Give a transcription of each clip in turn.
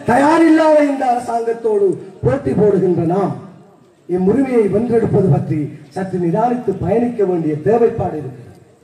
தயாரில்லாத இந்த அரசாங்கத்தோடு போட்டி போடுகின்ற நாம் இம்முரிமையை வென்றெடுப்பது பற்றி சற்று நிதானித்து பயணிக்க வேண்டிய தேவைப்பாடு இருக்கிறது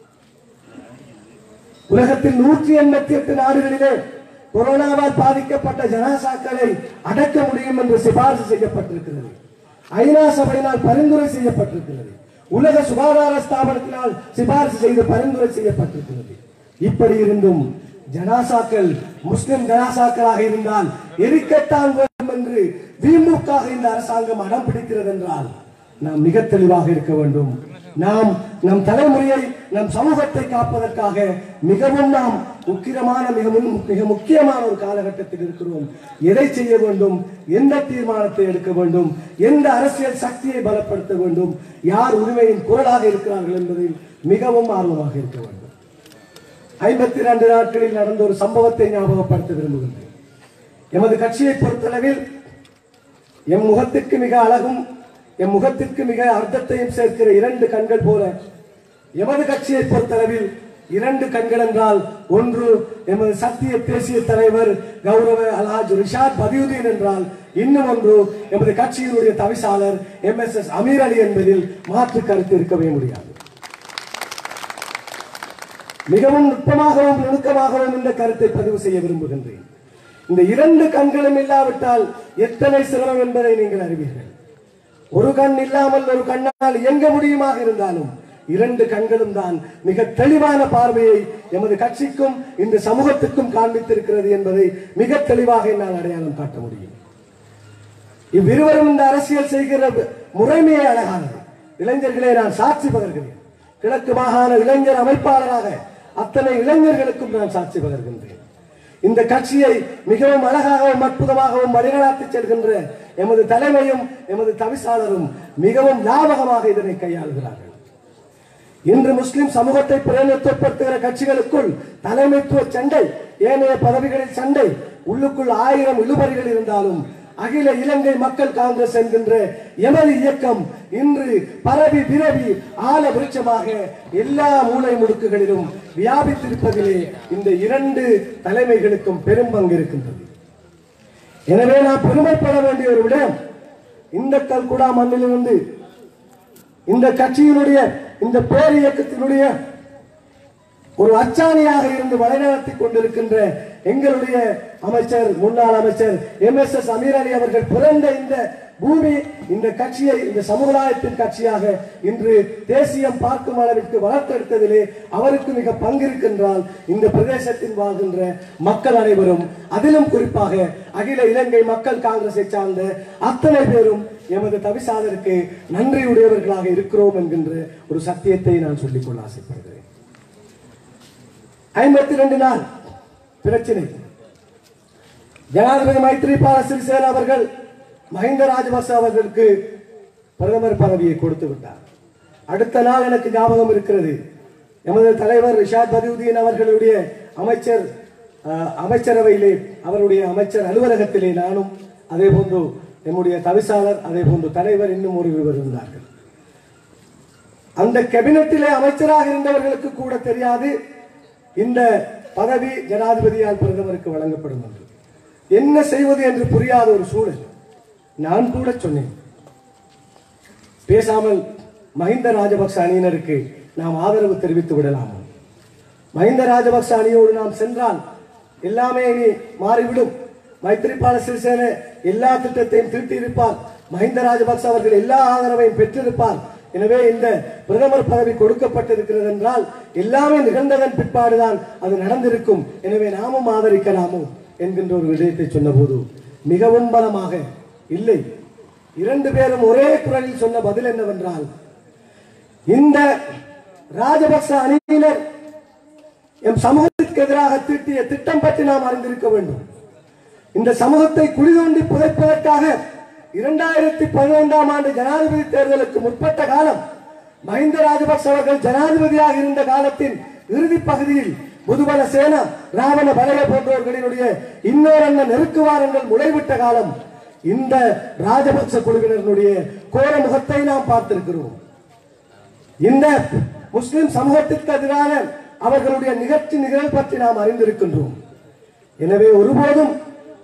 உலகத்தில் நூற்றி எண்பத்தி எட்டு நாடுகளிலே கொரோனாவால் பாதிக்கப்பட்ட ஜனாசாக்களை அடக்க முடியும் என்று சிபாரிசு செய்யப்பட்டிருக்கிறது ஐநா சபையினால் பரிந்துரை செய்யப்பட்டிருக்கிறது உலக சுகாதார ஸ்தாபனத்தினால் சிபாரிசு செய்து பரிந்துரை செய்யப்பட்டிருக்கிறது இப்படி இருந்தும் ஜனாசாக்கள் முஸ்லிம் ஜனாசாக்களாக இருந்தால் எரிக்கத்தான் வேண்டும் என்று திமுக இந்த அரசாங்கம் அடம் பிடிக்கிறது என்றால் நாம் மிக தெளிவாக இருக்க வேண்டும் நாம் நம் தலைமுறையை நம் சமூகத்தை காப்பதற்காக மிகவும் நாம் முக்கியமான மிக முன்- மிக முக்கியமான ஒரு காலகட்டத்தில் இருக்கிறோம் எதை செய்ய வேண்டும் எந்த தீர்மானத்தை எடுக்க வேண்டும் எந்த அரசியல் சக்தியை பலப்படுத்த வேண்டும் யார் உரிமையின் குரலாக இருக்கிறார்கள் என்பதில் மிகவும் ஆர்வமாக இருக்க வேண்டும் ஐம்பத்தி இரண்டு நாட்களில் நடந்த ஒரு சம்பவத்தை ஞாபகப்படுத்த விரும்புகின்றேன் எமது கட்சியை பொறுத்தளவில் எம் முகத்திற்கு மிக அழகும் எம் முகத்திற்கு மிக அர்த்தத்தையும் சேர்க்கிற இரண்டு கண்கள் போல எமது கட்சியை பொறுத்தளவில் இரண்டு கண்கள் என்றால் ஒன்று எமது சத்திய தேசிய தலைவர் கௌரவ அல்ஹாஜ் ரிஷாத் பதியுதீன் என்றால் இன்னும் ஒன்று எமது கட்சியினுடைய தவிசாளர் M S S Ameer Ali என்பதில் மாற்று கருத்து இருக்கவே முடியாது மிகவும் நுட்பமாகவும் நுணுக்கமாகவும் இந்த கருத்தை பதிவு செய்ய விரும்புகின்றேன் இந்த இரண்டு கண்களும் இல்லாவிட்டால் எத்தனை சிரமம் என்பதை நீங்கள் அறிவீர்கள் ஒரு கண் இல்லாமல் ஒரு கண்ணால் இயங்க முடியுமாக இருந்தாலும் இரண்டு கண்களும் தான் மிக தெளிவான பார்வையை எமது கட்சிக்கும் இந்த சமூகத்துக்கும் காண்பித்திருக்கிறது என்பதை மிக தெளிவாக என்னால் அடையாளம் காட்ட முடியும் இவ்விருவரும் இந்த அரசியல் செய்கிற முறைமையே அழகானது இளைஞர்களே நான் சாட்சி பகர்கிறேன் கிழக்கு மாகாண இளைஞர் அமைப்பாளராக அத்தனை இளைஞர்களுக்கும் நான் சாட்சி பகர்கின்றேன் இந்த கட்சியை மிகவும் அழகாகவும் அற்புதமாகவும் வழிநடாத்தி செல்கின்ற எமது தலைமையும் எமது தவிசாளரும் மிகவும் லாபகமாக இதனை கையாளுகிறார்கள் இன்று முஸ்லிம் சமூகத்தை பிரதிநிதித்துவப்படுத்துகிற கட்சிகளுக்குள் தலைமைத்துவ சண்டை ஏனைய பதவிகளில் சண்டை உள்ளுக்குள் ஆயிரம் இழுபறிகள் இருந்தாலும் அகில இலங்கை மக்கள் காங்கிரஸ் என்கின்ற எமது இயக்கம் இன்று பரவி விரவி ஆல விருட்சமாக எல்லா மூலை முடுக்குகளிலும் வியாபித்திருப்பதிலே இந்த இரண்டு தலைமைகளுக்கும் பெரும் பங்கு இருக்கின்றது எனவே நாம் பெருமைப்பட வேண்டிய ஒரு விடயம் இந்த கல்குடா மண்ணிலிருந்து இந்த கட்சியினுடைய இந்த பேர் இயக்கத்தினுடைய ஒரு அச்சாணியாக இருந்து வழிநடத்தி கொண்டிருக்கின்ற எங்களுடைய அமைச்சர் முன்னாள் அமைச்சர் M S S Ameer Ali அவர்கள் பிறந்த இந்த பூமி இந்த கட்சியை இந்த சமுதாயத்தின் கட்சியாக இன்று தேசியம் பார்க்கும் அளவிற்கு வளர்த்தெடுத்ததிலே அவருக்கு மிக பங்கிருக்கின்றால் இந்த பிரதேசத்தில் வாழ்கின்ற மக்கள் அனைவரும் அதிலும் குறிப்பாக அகில இலங்கை மக்கள் காங்கிரஸை சார்ந்த அத்தனை பேரும் எமது தவிசாளருக்கு நன்றியுடையவர்களாக இருக்கிறோம் என்கின்ற ஒரு சத்தியத்தை நான் சொல்லிக்கொள்ள ஆசைப்படுகிறேன் ஐம்பத்தி ரெண்டு நாள் பிரச்சனை ஜனாதிபதி மைத்ரிபால சிறிசேன அவர்கள் மஹிந்த ராஜபக்ச அவர்களுக்கு பிரதமர் பதவியை கொடுத்து விட்டார் அடுத்த நாள் எனக்கு ஞாபகம் இருக்கிறது எமது தலைவர் ரிஷாத் பதியுதீன் அவர்களுடைய அமைச்சர் அஹ், அமைச்சரவையிலே அவருடைய அமைச்சர் அலுவலகத்திலே நானும் அதே போன்று நம்முடைய தவிசாளர் அதே போன்று தலைவர் இன்னும் ஒரு இருவர் இருந்தார்கள் அந்த கேபினட்டிலே அமைச்சராக இருந்தவர்களுக்கு கூட தெரியாது இந்த பதவி ஜனாதிபதியால் பிரதமருக்கு வழங்கப்படும் என்று என்ன செய்வது என்று புரியாத ஒரு சூழல் நான் கூட சொன்னேன் பேசாமல் மஹிந்த ராஜபக்ச அணியினருக்கு நாம் ஆதரவு தெரிவித்து விடலாமா மஹிந்த ராஜபக்ச அணியோடு நாம் சென்றால் எல்லாமே இனி மாறிவிடும் மைத்திரிபால சிறிசேன எல்லா திட்டத்தையும் தீட்டியிருப்பார் மஹிந்த ராஜபக்ச அவர்கள் எல்லா ஆதரவையும் பெற்றிருப்பார் எனவே இந்த பிரதமர் பதவி கொடுக்கப்பட்டிருக்கிறது என்றால் எல்லாமே நிகழ்ந்ததன் பிற்பாடுதான் அது நடந்திருக்கும் எனவே நாமும் ஆதரிக்கலாமோ என்கின்ற ஒரு விடயத்தை சொன்னபோது மிகவும் பலமாக இல்லை இரண்டு பேரும் ஒரே குரலில் சொன்ன பதில் என்னவென்றால் இந்த ராஜபக்ச அணியினர் எம் சமூகத்திற்கு எதிராக தீட்டிய திட்டம் பற்றி நாம் அறிந்திருக்க வேண்டும் இந்த சமூகத்தை குழி தோண்டி புதைப்பதற்காக இரண்டாயிரத்தி பதினைந்தாம் ஆண்டு ஜனாதிபதி தேர்தலுக்கு முற்பட்ட காலம் மஹிந்த ராஜபக்ச அவர்கள் ஜனாதிபதியாக இருந்த காலத்தின் இறுதி பகுதியில் முதுபல சேனா ராவண பலய போன்றவர்களினுடைய இன்னொரு நெருக்குவாரங்கள் முளைவிட்ட காலம் இந்த ராஜபக்ச குழுவினருடைய கோர முகத்தை நாம் பார்த்திருக்கிறோம் இந்த முஸ்லிம் சமூகத்திற்கு எதிரான அவர்களுடைய நிகழ்ச்சி நிகழ் பற்றி நாம் அறிந்திருக்கின்றோம் எனவே ஒருபோதும்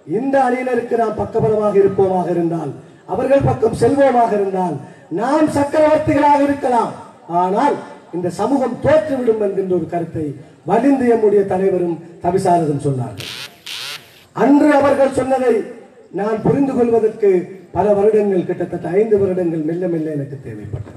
இந்த அணியினருக்கு நாம் பக்கபலமாக இருப்போமாக இருந்தால் அவர்கள் பக்கம் செல்வோமாக இருந்தால் நாம் சக்கரவர்த்திகளாக இருக்கலாம் ஆனால் இந்த சமூகம் தோற்றுவிடும் என்கின்ற ஒரு கருத்தை வலிந்து எம்முடைய தலைவரும் தவிசாரரும் சொன்னார்கள் அன்று அவர்கள் சொன்னதை நான் புரிந்து கொள்வதற்கு பல வருடங்கள் கிட்டத்தட்ட ஐந்து வருடங்கள் மெல்ல மெல்ல எனக்கு தேவைப்பட்டது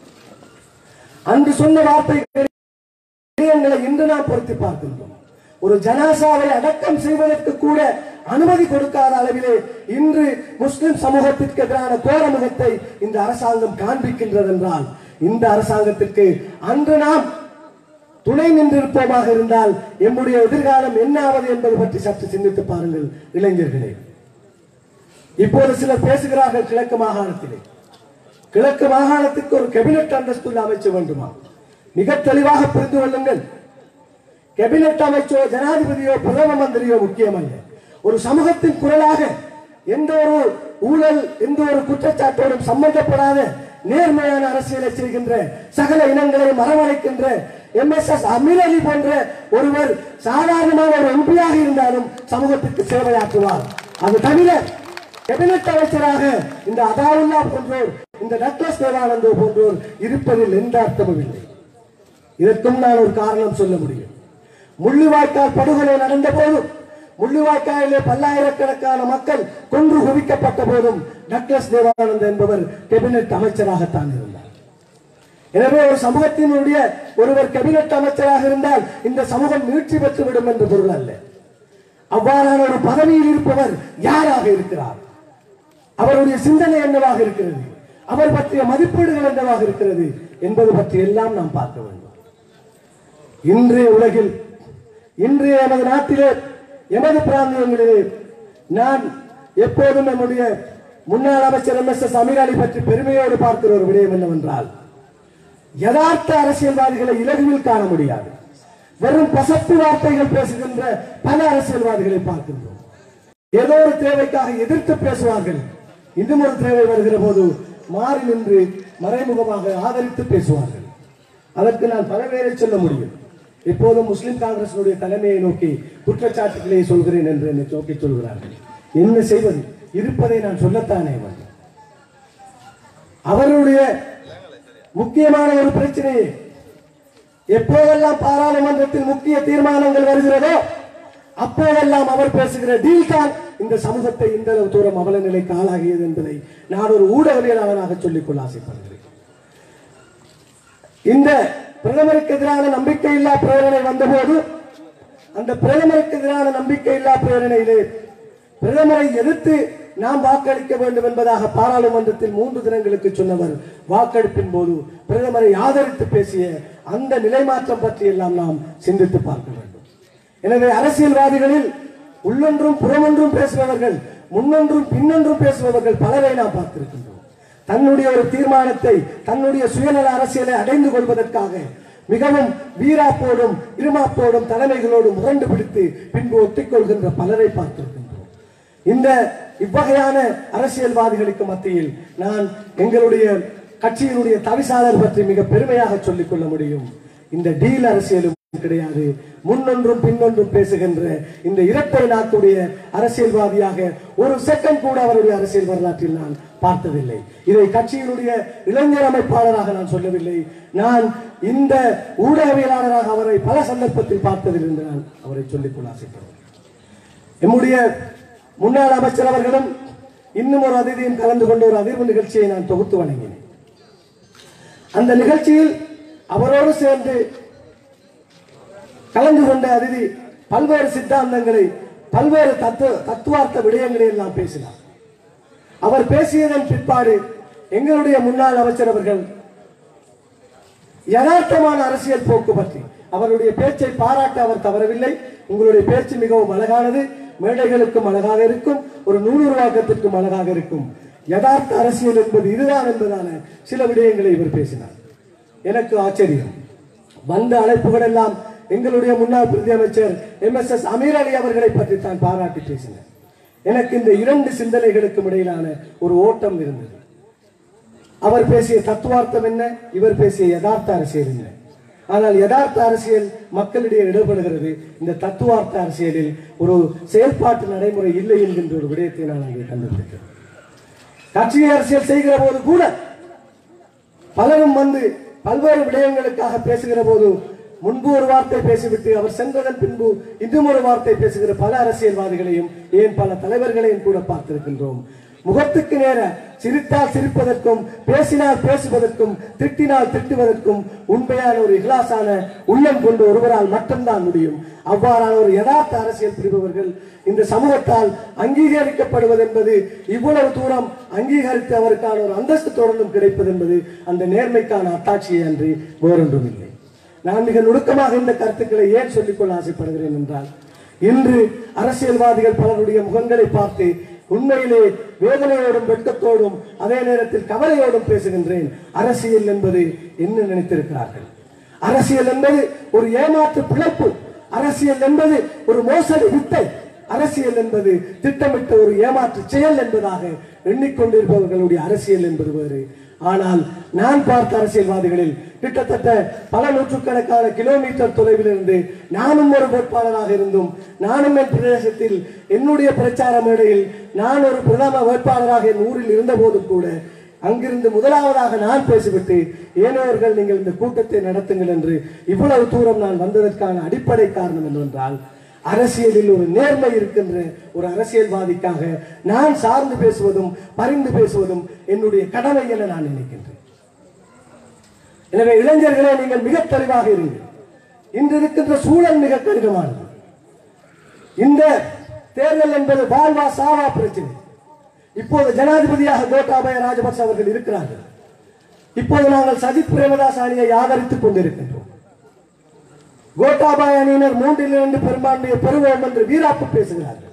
அன்று சொன்ன வார்த்தைகள் விடயங்களை இன்று நாம் பொருத்தி பார்க்கின்றோம் ஒரு ஜனாசாவை அடக்கம் செய்வதற்கு கூட அனுமதி கொடுக்காத அளவிலே இன்று முஸ்லிம் சமூகத்திற்கு எதிரான கோரமுகத்தை இந்த அரசாங்கம் காண்பிக்கின்றது என்றால் இந்த அரசாங்கத்திற்கு அன்று நாம் துணை நின்றிருப்போமாக இருந்தால் எம்முடைய எதிர்காலம் என்ன ஆவது என்பது பற்றி சற்று சிந்தித்து பாருங்கள் இளைஞர்களே இப்போது சிலர் பேசுகிறார்கள் கிழக்கு மாகாணத்திலே கிழக்கு மாகாணத்துக்கு ஒரு கேபினெட் அந்தஸ்து அமைச்ச வேண்டுமா மிக தெளிவாக புரிந்து கொள்ளுங்கள் கேபினெட் அமைச்சோ ஜனாதிபதியோ பிரதம மந்திரியோ முக்கியமல்ல ஒரு சமூகத்தின் குரலாக எந்த ஒரு ஊழல் எந்த ஒரு குற்றச்சாட்டோடும் சம்பந்தப்படாத நேர்மையான அரசியலை செய்கின்ற சகல இனங்களை மரவழைக்கின்ற M S S Ameer Ali போன்ற ஒருவர் சாதாரணமான ஒரு எம்பியாக இருந்தாலும் சமூகத்திற்கு சேவையாற்றுவார் அது தவிர கேபினெட் அமைச்சராக இந்த அதாவுல்லா போன்றோர் இந்த டக்ளஸ் தேவானந்தோ போன்றோர் இருப்பதில் எந்த அர்த்தமும் இல்லை இதற்கும் நான் ஒரு காரணம் சொல்ல முடியும் முள்ளிவாய்க்கால் படுகொலை நடந்த போதும் முள்ளிவாய்க்காலிலே பல்லாயிரக்கணக்கான மக்கள் கொன்று குவிக்கப்பட்ட போதும் டக்ளஸ் தேவானந்த் என்பவர் கேபினெட் அமைச்சராகத்தான் இருந்தார் எனவே ஒரு சமூகத்தினுடைய ஒருவர் கேபினெட் அமைச்சராக இருந்தால் இந்த சமூகம் மீட்சி பெற்றுவிடும் என்று பொருள் அல்ல அவ்வாறான ஒரு பதவியில் இருப்பவர் யாராக இருக்கிறார் அவருடைய சிந்தனை என்னவாக இருக்கிறது அவர் பற்றிய மதிப்பீடுகள் என்னவாக இருக்கிறது என்பது பற்றி எல்லாம் நாம் பார்க்க வேண்டும் இன்றைய உலகில் இன்றைய எமது நாட்டிலே எமது பிராந்தியங்களிலே நான் எப்போதும் நம்முடைய முன்னாள் அமைச்சர் M S S Ameer Ali பற்றி பெருமையோடு பார்க்கிற ஒரு விடயம் என்னவென்றால் யதார்த்த அரசியல்வாதிகளை இலகுவில் காண முடியாது வெறும் பசப்பு வார்த்தைகள் பேசுகின்ற பல அரசியல்வாதிகளை பார்க்கின்றோம் ஏதோ ஒரு தேவைக்காக எதிர்த்து பேசுவார்கள் இன்னும் ஒரு தேவை வருகிற போது மாறி நின்று மறைமுகமாக ஆதரித்து பேசுவார்கள் அதற்கு நான் பல பேரை சொல்ல முடியும் இப்போதும் முஸ்லிம் காங்கிரசினுடைய தலைமையை நோக்கி குற்றச்சாட்டுகளை சொல்கிறேன் என்று என்னை நோக்கி சொல்கிறார்கள் என்ன செய்வது இருப்பதை நான் சொல்லத்தானே வேண்டும் அவருடைய முக்கியமான ஒரு பிரச்சனையை எப்போதெல்லாம் பாராளுமன்றத்தில் முக்கிய தீர்மானங்கள் வருகிறதோ அப்போதெல்லாம் அவர் பேசுகிற டீல் தான் இந்த சமூகத்தை இந்த அளவு தூரம் அவல நிலைக்கு ஆளாகியது என்பதை நான் ஒரு ஊடகவியலாளராக சொல்லிக்கொள்ள ஆசைப்படுகிறேன் இந்த பிரதமருக்கு எதிரான நம்பிக்கையில்லா பிரேரணை வந்தபோது அந்த பிரதமருக்கு எதிரான நம்பிக்கையில்லா பிரேரணையிலே பிரதமரை எதிர்த்து நாம் வாக்களிக்க வேண்டும் என்பதாக பாராளுமன்றத்தில் மூன்று தினங்களுக்கு சொன்னவர் வாக்கெடுப்பின் போது பிரதமரை ஆதரித்து பேசிய அந்த நிலைமாற்றம் பற்றி எல்லாம் நாம் சிந்தித்து பார்க்க வேண்டும் எனவே அரசியல்வாதிகளில் உள்ளொன்றும் புறமொன்றும் பேசுபவர்கள் முன்னொன்றும் பின்னொன்றும் பேசுபவர்கள் பலரை நாம் பார்த்திருக்கின்றோம் தன்னுடைய ஒரு தீர்மானத்தை தன்னுடைய சுயநல அரசியலை அடைந்து கொள்வதற்காக மிகவும் வீராப்போடும் இருமாப்போடும் தலைமைகளோடும் முரண்டு பிடித்து பின்பு ஒட்டிக்கொள்கின்ற பலரை பார்த்திருக்கின்றோம் இந்த இவ்வகையான அரசியல்வாதிகளுக்கு மத்தியில் நான் எங்களுடைய கட்சியினுடைய தவிசாளர் பற்றி மிக பெருமையாக சொல்லிக் கொள்ள முடியும் இந்த டீல் அரசியலும் கிடையாது முன்னொன்றும் பின்னொன்றும் பேசுகின்ற இந்த இரட்டை நாட்டுடைய அரசியல்வாதியாக ஒரு செகண்ட் கூட அவருடைய அரசியல் வரலாற்றில் நான் பார்த்ததில்லை இதை கட்சியினுடைய இளைஞர் அமைப்பாளராக நான் சொல்லவில்லை நான் இந்த ஊடகவியலாளராக அவரை பல சந்தர்ப்பத்தில் பார்த்ததில் என்று நான் அவரை சொல்லிக்கொள்ள ஆசைப்படுறேன் எம்முடைய முன்னாள் அமைச்சர் அவர்களும் இன்னும் ஒரு அதிதியும் கலந்து கொண்ட ஒரு அதிர்வு நிகழ்ச்சியை நான் தொகுத்து வழங்கினேன் அந்த நிகழ்ச்சியில் அவரோடு சேர்ந்து கலந்து கொண்ட அதிதி பல்வேறு சித்தாந்தங்களை பல்வேறு தத்துவ தத்துவார்த்த விடயங்களை எல்லாம் பேசினார் அவர் பேசியதன் பிற்பாடு எங்களுடைய முன்னாள் அமைச்சர் அவர்கள் யதார்த்தமான அரசியல் போக்கு பற்றி அவருடைய பேச்சை பாராட்ட அவர் தவறவில்லை உங்களுடைய பேச்சு மிகவும் அழகானது மேடைகளுக்கும் அழகாக இருக்கும் ஒரு நூலுருவாக்கத்திற்கும் அழகாக இருக்கும் யதார்த்த அரசியல் என்பது இதுதான் என்பதான சில விடயங்களை இவர் பேசினார் எனக்கு ஆச்சரியம் வந்த அழைப்புகள் எல்லாம் எங்களுடைய முன்னாள் பிரதி அமைச்சர் M S S Ameer Ali அவர்களை பற்றி தான் பாராட்டி பேசினார் எனக்கு இந்த இரண்டு சிந்தனைகளுக்கும் இடையிலான ஒரு ஓட்டம் இருந்தது அவர் பேசிய தத்துவார்த்தம் என்ன இவர் பேசிய யதார்த்த அரசியல் என்ன ஆனால் யதார்த்த அரசியல் மக்களிடையே இடப்படுகிறது இந்த தத்துவார்த்த அரசியலில் ஒரு செயல்பாட்டு நடைமுறை இல்லை என்கின்ற ஒரு விடயத்தை நான் அங்கே கண்டுபிடிக்கிறேன் கட்சி அரசியல் செய்கிற போது கூட பலரும் வந்து பல்வேறு விடயங்களுக்காக பேசுகிற போது முன்பு ஒரு வார்த்தை பேசிவிட்டு அவர் சென்றதன் பின்பு இன்னும் ஒரு வார்த்தை பேசுகிற பல அரசியல்வாதிகளையும் ஏன் பல தலைவர்களையும் கூட பார்த்திருக்கின்றோம் முகத்துக்கு நேர சிரித்தால் சிரிப்பதற்கும் பேசினால் பேசுவதற்கும் திட்டினால் திட்டுவதற்கும் உண்மையான ஒரு இகலாசான உள்ளம் கொண்டு ஒருவரால் மட்டும்தான் முடியும் அவ்வாறான ஒரு யதார்த்த அரசியல் புரிபவர்கள் இந்த சமூகத்தால் அங்கீகரிக்கப்படுவது என்பது இவ்வளவு தூரம் அங்கீகரித்து அவருக்கான ஒரு அந்தஸ்து தொடர்ந்தும் கிடைப்பது என்பது அந்த நேர்மைக்கான அத்தாட்சியை அன்றி வேறொன்றும் இல்லை நான் மிக நுணுக்கமாக இந்த கருத்துக்களை ஏன் சொல்லிக்கொள்ள ஆசைப்படுகிறேன் என்றால் இன்று அரசியல்வாதிகள் பலருடைய முகங்களை பார்த்து உண்மையிலே வேதனையோடும் வெட்கத்தோடும் அதே நேரத்தில் கவலையோடும் பேசுகின்றேன் அரசியல் என்பது என்ன நினைத்திருக்கிறார்கள் அரசியல் என்பது ஒரு ஏமாற்று பிழைப்பு அரசியல் என்பது ஒரு மோசடி வித்தை அரசியல் என்பது திட்டமிட்ட ஒரு ஏமாற்று செயல் என்பதாக எண்ணிக்கொண்டிருப்பவர்களுடைய அரசியல் என்பது வேறு ஆனால் நான் பார்த்த அரசியல்வாதிகளில் கிட்டத்தட்ட பல நூற்றுக்கணக்கான கிலோமீட்டர் தொலைவில் இருந்து நானும் ஒரு வேட்பாளராக இருந்தும் நானும் என் பிரதேசத்தில் என்னுடைய பிரச்சார மேடையில் நான் ஒரு பிரதம வேட்பாளராக என் ஊரில் இருந்த போதும் கூட அங்கிருந்து முதலாவதாக நான் பேசிவிட்டு ஏனையவர்கள் நீங்கள் இந்த கூட்டத்தை நடத்துங்கள் என்று இவ்வளவு தூரம் நான் வந்ததற்கான அடிப்படை காரணம் என்னவென்றால் அரசியலில் ஒரு நேர்மை இருக்கின்ற ஒரு அரசியல்வாதிக்காக நான் சார்ந்து பேசுவதும் பரிந்து பேசுவதும் என்னுடைய கடமை என நான் நினைக்கின்றேன் எனவே இளைஞர்களே நீங்கள் மிக தெளிவாக இருங்கள் இன்று இருக்கின்ற சூழல் மிக கடினமானது இந்த தேர்தல் என்பது வாழ்வா சாவா பிரச்சனை இப்போது ஜனாதிபதியாக கோட்டாபய ராஜபக்ச அவர்கள் இருக்கிறார்கள் இப்போது நாங்கள் சஜித் பிரேமதாஸ் அணியை ஆதரித்துக் கொண்டிருக்கின்றோம் கோட்டாபாய அணியினர் மூன்றில் இரண்டு பெரும்பான்மையை பெறுவோம் என்று வீராப்பு பேசுகிறார்கள்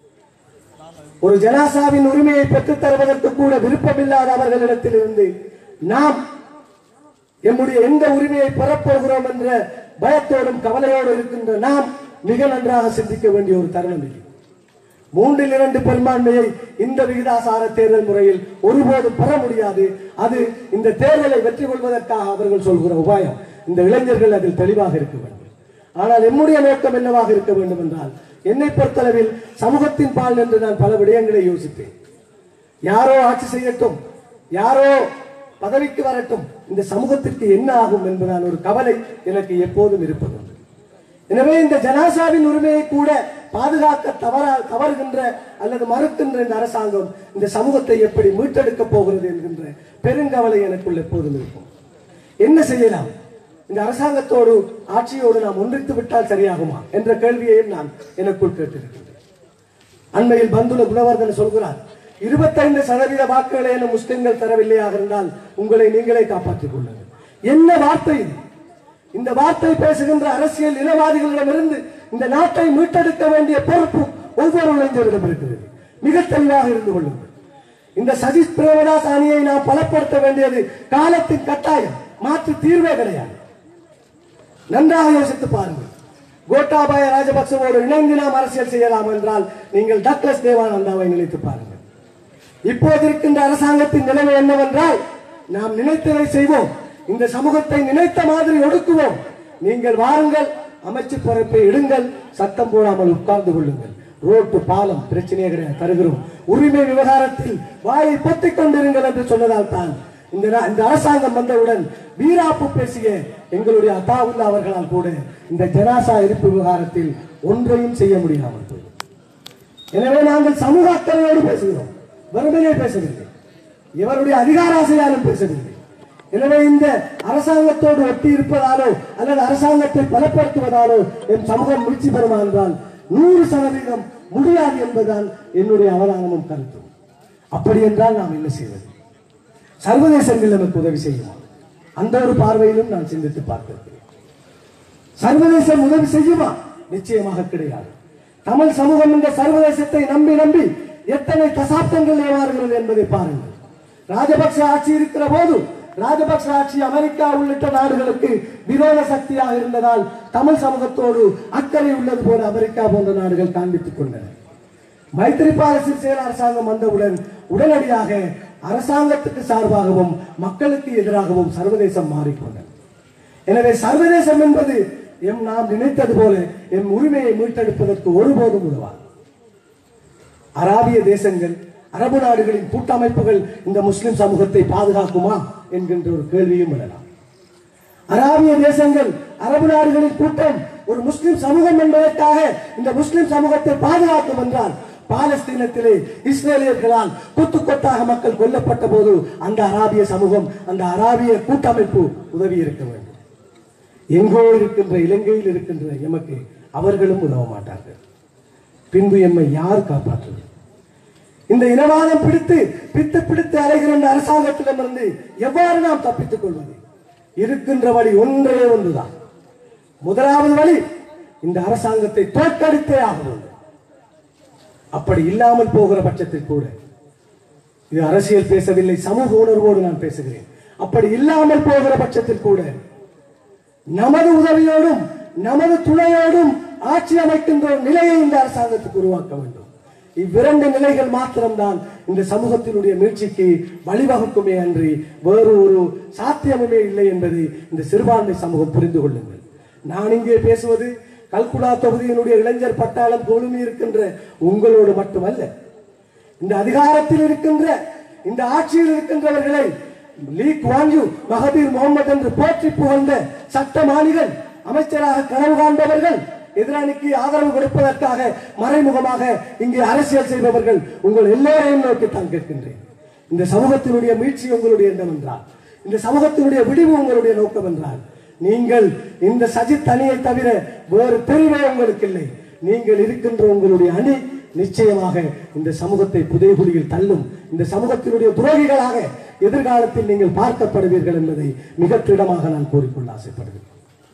ஒரு ஜனாசாவின் உரிமையை பெற்றுத் தருவதற்கு கூட விருப்பமில்லாத அவர்களிடத்தில் இருந்து நாம் எம்முடைய எந்த உரிமையை பெறப்போகிறோம் என்ற பயத்தோடும் கவலையோடு இருக்கின்ற நாம் மிக நன்றாக சிந்திக்க வேண்டிய ஒரு தருணம் இது மூன்றில் இரண்டு பெரும்பான்மையை இந்த விகிதாசார தேர்தல் முறையில் ஒருபோதும் பெற முடியாது அது இந்த தேர்தலை வெற்றி கொள்வதற்காக அவர்கள் சொல்கிற உபாயம் இந்த இளைஞர்கள் அதில் தெளிவாக இருக்க வேண்டும் ஆனால் எம்முடைய நோக்கம் என்னவாக இருக்க வேண்டும் என்றால் என்னை பொறுத்தளவில் சமூகத்தின் பால் என்று நான் பல விடயங்களை யோசித்தேன் யாரோ ஆட்சி செய்யட்டும் யாரோ பதவிக்கு வரட்டும் இந்த சமூகத்திற்கு என்ன ஆகும் என்பதான ஒரு கவலை எனக்கு எப்போதும் இருப்பது எனவே இந்த ஜனாசாவின் உரிமையை கூட பாதுகாக்க தவறா தவறுகின்ற அல்லது மறுக்கின்ற இந்த அரசாங்கம் இந்த சமூகத்தை எப்படி மீட்டெடுக்க போகிறது என்கின்ற பெருங்கவலை எனக்குள் எப்போதும் இருக்கும் என்ன செய்யலாம் இந்த அரசாங்கத்தோடு ஆட்சியோடு நாம் ஒன்றித்து விட்டால் சரியாகுமா என்ற கேள்வியையும் நான் எனக்குள் கேட்டிருக்கின்றேன் அண்மையில் பந்துல குணவர்தன் சொல்கிறார் இருபத்தைந்து சதவீத வாக்குகளை என முஸ்லிம்கள் தரவில்லையாக இருந்தால் உங்களை நீங்களே காப்பாற்றிக் கொள்ளுங்கள் என்ன வார்த்தை இது இந்த வார்த்தை பேசுகின்ற அரசியல் இனவாதிகளிடமிருந்து இந்த நாட்டை மீட்டெடுக்க வேண்டிய பொறுப்பு ஒவ்வொரு இளைஞரிடம் இருக்கிறது மிக தெளிவாக இருந்து கொள்ளுங்கள் இந்த சதீஷ் பிரேமதாஸ் அணியை நாம் பலப்படுத்த வேண்டியது காலத்தின் கட்டாயம் மாற்று தீர்வே கிடையாது நன்றாக யோசித்து பாருங்கள் கோட்டாபாய ராஜபக்சவோடு இணைந்து நாம் அரசியல் செய்யலாம் என்றால் நீங்கள் டக்ளஸ் தேவானந்தாவை நினைத்து பாருங்கள் இப்போது இருக்கின்ற அரசாங்கத்தின் நிலைமை என்னவென்றால் நாம் நினைத்ததை செய்வோம் இந்த சமூகத்தை நினைத்த மாதிரி ஒடுக்குவோம் நீங்கள் வாருங்கள் அமைச்சு பொறுப்பை எடுங்கள் சத்தம் போடாமல் உட்கார்ந்து கொள்ளுங்கள் ரோட்டு பாலம் பிரச்சனையே கிடையாது தருகிறோம் உரிமை விவகாரத்தில் வாயை பொத்திக் கொண்டிருங்கள் என்று சொன்னதால் தான் இந்த நா- இந்த அரசாங்கம் வந்தவுடன் வீராப்பு பேசிய எங்களுடைய அத்தாவுல்லா அவர்களால் கூட இந்த ஜனாசா இருப்பு விவகாரத்தில் ஒன்றையும் செய்ய முடியாமல் போய் எனவே நாங்கள் சமூக அக்கறையோடு பேசுகிறோம் வெறுமனே பேசவில்லை இவருடைய அதிகாராசையாலும் பேசவில்லை எனவே இந்த அரசாங்கத்தோடு ஒட்டி இருப்பதாலோ அல்லது அரசாங்கத்தை பலப்படுத்துவதாலோ என் சமூகம் முயற்சி பெறுமா என்றால் நூறு சதவீதம் முடியாது என்பதுதான் என்னுடைய அவதானமும் கருத்தும் அப்படி என்றால் நாம் என்ன செய்வது சர்வதேசங்கள் நமக்கு உதவி செய்யுமா அந்த ஒரு பார்வையிலும் நான் சிந்தித்து பார்த்திருக்கிறேன் சர்வதேசம் உதவி செய்யுமா நிச்சயமாக கிடையாது தமிழ் சமூகம் இந்த சர்வதேசத்தை நம்பி நம்பி எத்தனை தசாப்தங்கள் ஏமாறுகிறது என்பதை பாருங்கள் ராஜபக்ச ஆட்சி இருக்கிற போது ராஜபக்ச ஆட்சி அமெரிக்கா உள்ளிட்ட நாடுகளுக்கு விரோத சக்தியாக இருந்ததால் தமிழ் சமூகத்தோடு அக்கறை உள்ளது போல அமெரிக்கா போன்ற நாடுகள் காண்பித்துக் கொண்டன மைத்திரிபால சிறிசேன அரசாங்கம் வந்தவுடன் உடனடியாக அரசாங்கத்துக்கு சார்பாகவும் மக்களுக்கு எதிராகவும் சர்வதேசம் மாறிக்கொண்டது எனவே சர்வதேசம் என்பது எம் நாம் நினைத்தது போல எம் உரிமையை மீட்டெடுப்பதற்கு ஒருபோதும் உதவாது அராபிய தேசங்கள் அரபு நாடுகளின் கூட்டமைப்புகள் இந்த முஸ்லிம் சமூகத்தை பாதுகாக்குமா என்கின்ற ஒரு கேள்வியும் எழலாம் அராபிய தேசங்கள் அரபு நாடுகளின் கூட்டம் ஒரு முஸ்லிம் சமூகம் என்பதற்காக இந்த முஸ்லிம் சமூகத்தை பாதுகாக்கும் என்றால் பாலஸ்தீனத்திலே இஸ்ரேலியர்களால் கொத்து கொத்தாக மக்கள் கொல்லப்பட்ட போது அந்த அராபிய சமூகம் அந்த அராபிய கூட்டமைப்பு உதவி இருக்க வேண்டும் எங்கோ இருக்கின்ற இலங்கையில் இருக்கின்ற எமக்கு அவர்களும் உதவ மாட்டார்கள் பின்பு எம்மை யார் காப்பாற்றுவது இந்த இனவாதம் பிடித்து பித்து பிடித்து அலைகிற இந்த அரசாங்கத்திடமிருந்து எவ்வாறு நாம் தப்பித்துக் கொள்வது இருக்கின்ற வழி ஒன்றே ஒன்றுதான் முதலாவது வழி இந்த அரசாங்கத்தை தோற்கடித்தே ஆக வேண்டும் அப்படி இல்லாமல் போகிற பட்சத்தில் கூட இது அரசியல் பேசவில்லை சமூக உணர்வோடு நான் பேசுகிறேன் அப்படி இல்லாமல் போகிற பட்சத்தில் கூட நமது உதவியோடும் நமது துணையோடும் ஆட்சி அமைக்கின்ற ஒரு நிலையை இந்த அரசாங்கத்துக்கு உருவாக்க வேண்டும் இவ்விரண்டு நிலைகள் மாத்திரம்தான் இந்த சமூகத்தினுடைய மீட்சிக்கு வழிவகுக்குமே அன்றி வேறு ஒரு சாத்தியமுமே இல்லை என்பதை இந்த சிறுபான்மை சமூகம் புரிந்து கொள்ளுங்கள் நான் இங்கே பேசுவது கல்குடா தொகுதியினுடைய இளைஞர் பட்டாளம் குழுமி இருக்கின்ற உங்களோடு மட்டுமல்ல இந்த அதிகாரத்தில் இருக்கின்ற இந்த ஆட்சியில் இருக்கின்றவர்களை லீ குவான்யூ மகதீர் முகமது என்று போற்றி புகழ்ந்த சட்டமானிகள் அமைச்சராக கனவு காண்பவர்கள் எதிரணிக்கு ஆதரவு கொடுப்பதற்காக மறைமுகமாக இங்கே அரசியல் செய்பவர்கள் உங்கள் எல்லோரையும் நோக்கி தான் கேட்கின்றேன் இந்த சமூகத்தினுடைய மீட்சி உங்களுடைய எண்ணம் என்றால் இந்த சமூகத்தினுடைய விடிவு உங்களுடைய நோக்கம் என்றால் நீங்கள் இந்த சஜித் அணியை தவிர வேறு தெரிவே உங்களுக்கு இல்லை நீங்கள் இருக்கின்ற உங்களுடைய அணி நிச்சயமாக இந்த சமூகத்தை புதைகுழியில் தள்ளும் இந்த சமூகத்தினுடைய துரோகிகளாக எதிர்காலத்தில் நீங்கள் பார்க்கப்படுவீர்கள் என்பதை மிக திடமாக நான் கூறிக்கொள்ள ஆசைப்படுகிறேன்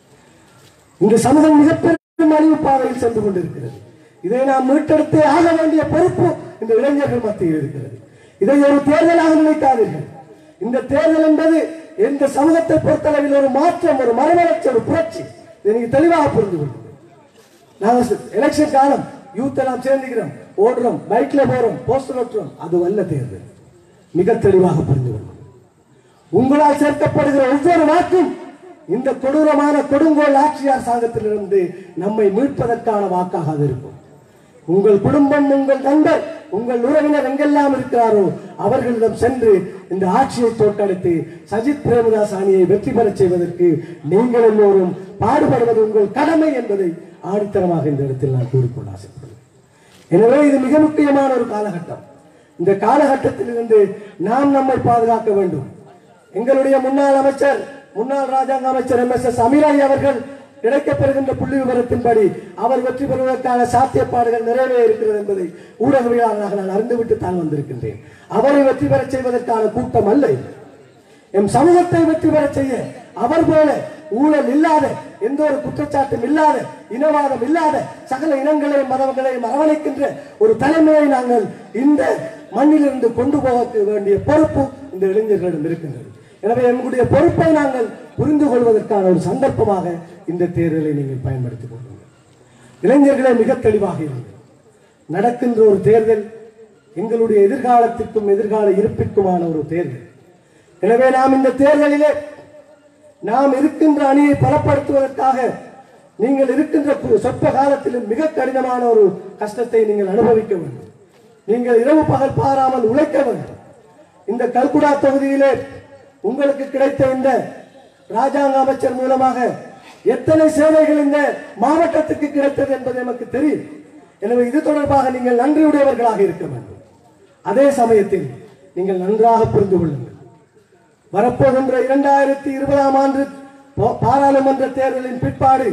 இந்த சமூகம் மிகப்பெரும் அழிவு பாதையில் சென்று கொண்டிருக்கிறது இதை நாம் மீட்டெடுத்தே ஆக வேண்டிய பொறுப்பு இந்த இளைஞர்கள் மத்தியில் இருக்கிறது இதை ஒரு தேர்தலாக நினைக்காதீர்கள் இந்த தேர்தல் என்பது எந்த சமூகத்தை பொறுத்தளவில் ஒரு மாற்றம் ஒரு மறுமலர்ச்சி ஒரு புரட்சி இதை நீங்க தெளிவாக புரிந்து கொள்ளுங்கள் நாங்க எலெக்ஷன் காலம் யூத் எல்லாம் சேர்ந்துக்கிறோம் ஓடுறோம் பைக்ல போறோம் போஸ்டர் ஓட்டுறோம் அது அல்ல தேர்தல் மிக தெளிவாக புரிந்து கொள்ளுங்கள் உங்களால் சேர்க்கப்படுகிற ஒவ்வொரு வாக்கும் இந்த கொடூரமான கொடுங்கோல் ஆட்சி அரசாங்கத்திலிருந்து நம்மை மீட்பதற்கான வாக்காக அது இருக்கும் உங்கள் குடும்பம் உங்கள் நண்பர் உங்கள் உறவினர் எங்கெல்லாம் இருக்கிறாரோ அவர்களிடம் சென்று இந்த ஆட்சியை தோற்கடித்து சஜித் பிரேமதாஸ் அணியை வெற்றி பெறச் செய்வதற்கு நீங்கள் எல்லோரும் பாடுபடுவது உங்கள் கடமை என்பதை ஆணித்தரமாக இந்த இடத்தில் நான் கூறிக்கொள்ள ஆசைப்படுகிறேன் எனவே இது மிக முக்கியமான ஒரு காலகட்டம் இந்த காலகட்டத்தில் இருந்து நாம் நம்மை பாதுகாக்க வேண்டும் எங்களுடைய முன்னாள் அமைச்சர் முன்னாள் ராஜாங்க அமைச்சர் எம் எஸ் எஸ் அமீராய் அவர்கள் கிடைக்கப்பெறுகின்ற புள்ளி விவரத்தின்படி அவர் வெற்றி பெறுவதற்கான சாத்தியப்பாடுகள் நிறைவே இருக்கிறது என்பதை ஊடகவியலாளராக நான் அறிந்துவிட்டு தான் வந்திருக்கின்றேன் அவரை வெற்றி பெறச் செய்வதற்கான கூட்டம் அல்ல இது. எம் சமூகத்தை வெற்றி பெறச் செய்ய அவர் போல ஊழல் இல்லாத எந்த ஒரு குற்றச்சாட்டும் இல்லாத இனவாதம் இல்லாத சகல இனங்களையும் மதங்களையும் அரவணைக்கின்ற ஒரு தலைமையை நாங்கள் இந்த மண்ணிலிருந்து கொண்டு போக வேண்டிய பொறுப்பு இந்த இளைஞர்களிடம் இருக்கின்றது எனவே எங்களுடைய பொறுப்பை நாங்கள் புரிந்து கொள்வதற்கான ஒரு சந்தர்ப்பமாக இந்த தேர்தலை நீங்கள் பயன்படுத்திக் கொள்ளுங்கள் இளைஞர்களே மிக தெளிவாக இருங்கள் நடக்கின்ற ஒரு தேர்தல் எங்களுடைய எதிர்காலத்திற்கும் எதிர்கால இருப்பிற்குமான ஒரு தேர்தல் எனவே நாம் இந்த தேர்தலிலே நாம் இருக்கின்ற அணியை பலப்படுத்துவதற்காக நீங்கள் இருக்கின்ற கு- சொற்ப காலத்திலும் மிக கடினமான ஒரு கஷ்டத்தை நீங்கள் அனுபவிக்க வேண்டும் நீங்கள் இரவு பகல் பாராமல் உழைக்க வேண்டும் இந்த கல்குடா தொகுதியிலே உங்களுக்கு கிடைத்த இந்த ராஜாங்க அமைச்சர் மூலமாக எத்தனை சேவைகள் இந்த மாவட்டத்துக்கு கிடைத்தது என்பது நமக்கு தெரியும் எனவே இது தொடர்பாக நீங்கள் நன்றியுடையவர்களாக இருக்க வேண்டும் அதே சமயத்தில் நீங்கள் நன்றாக புரிந்து கொள்ளுங்கள் வரப்போகின்ற இரண்டாயிரத்தி இருபதாம் ஆண்டு பா- பாராளுமன்ற தேர்தலின் பிற்பாடு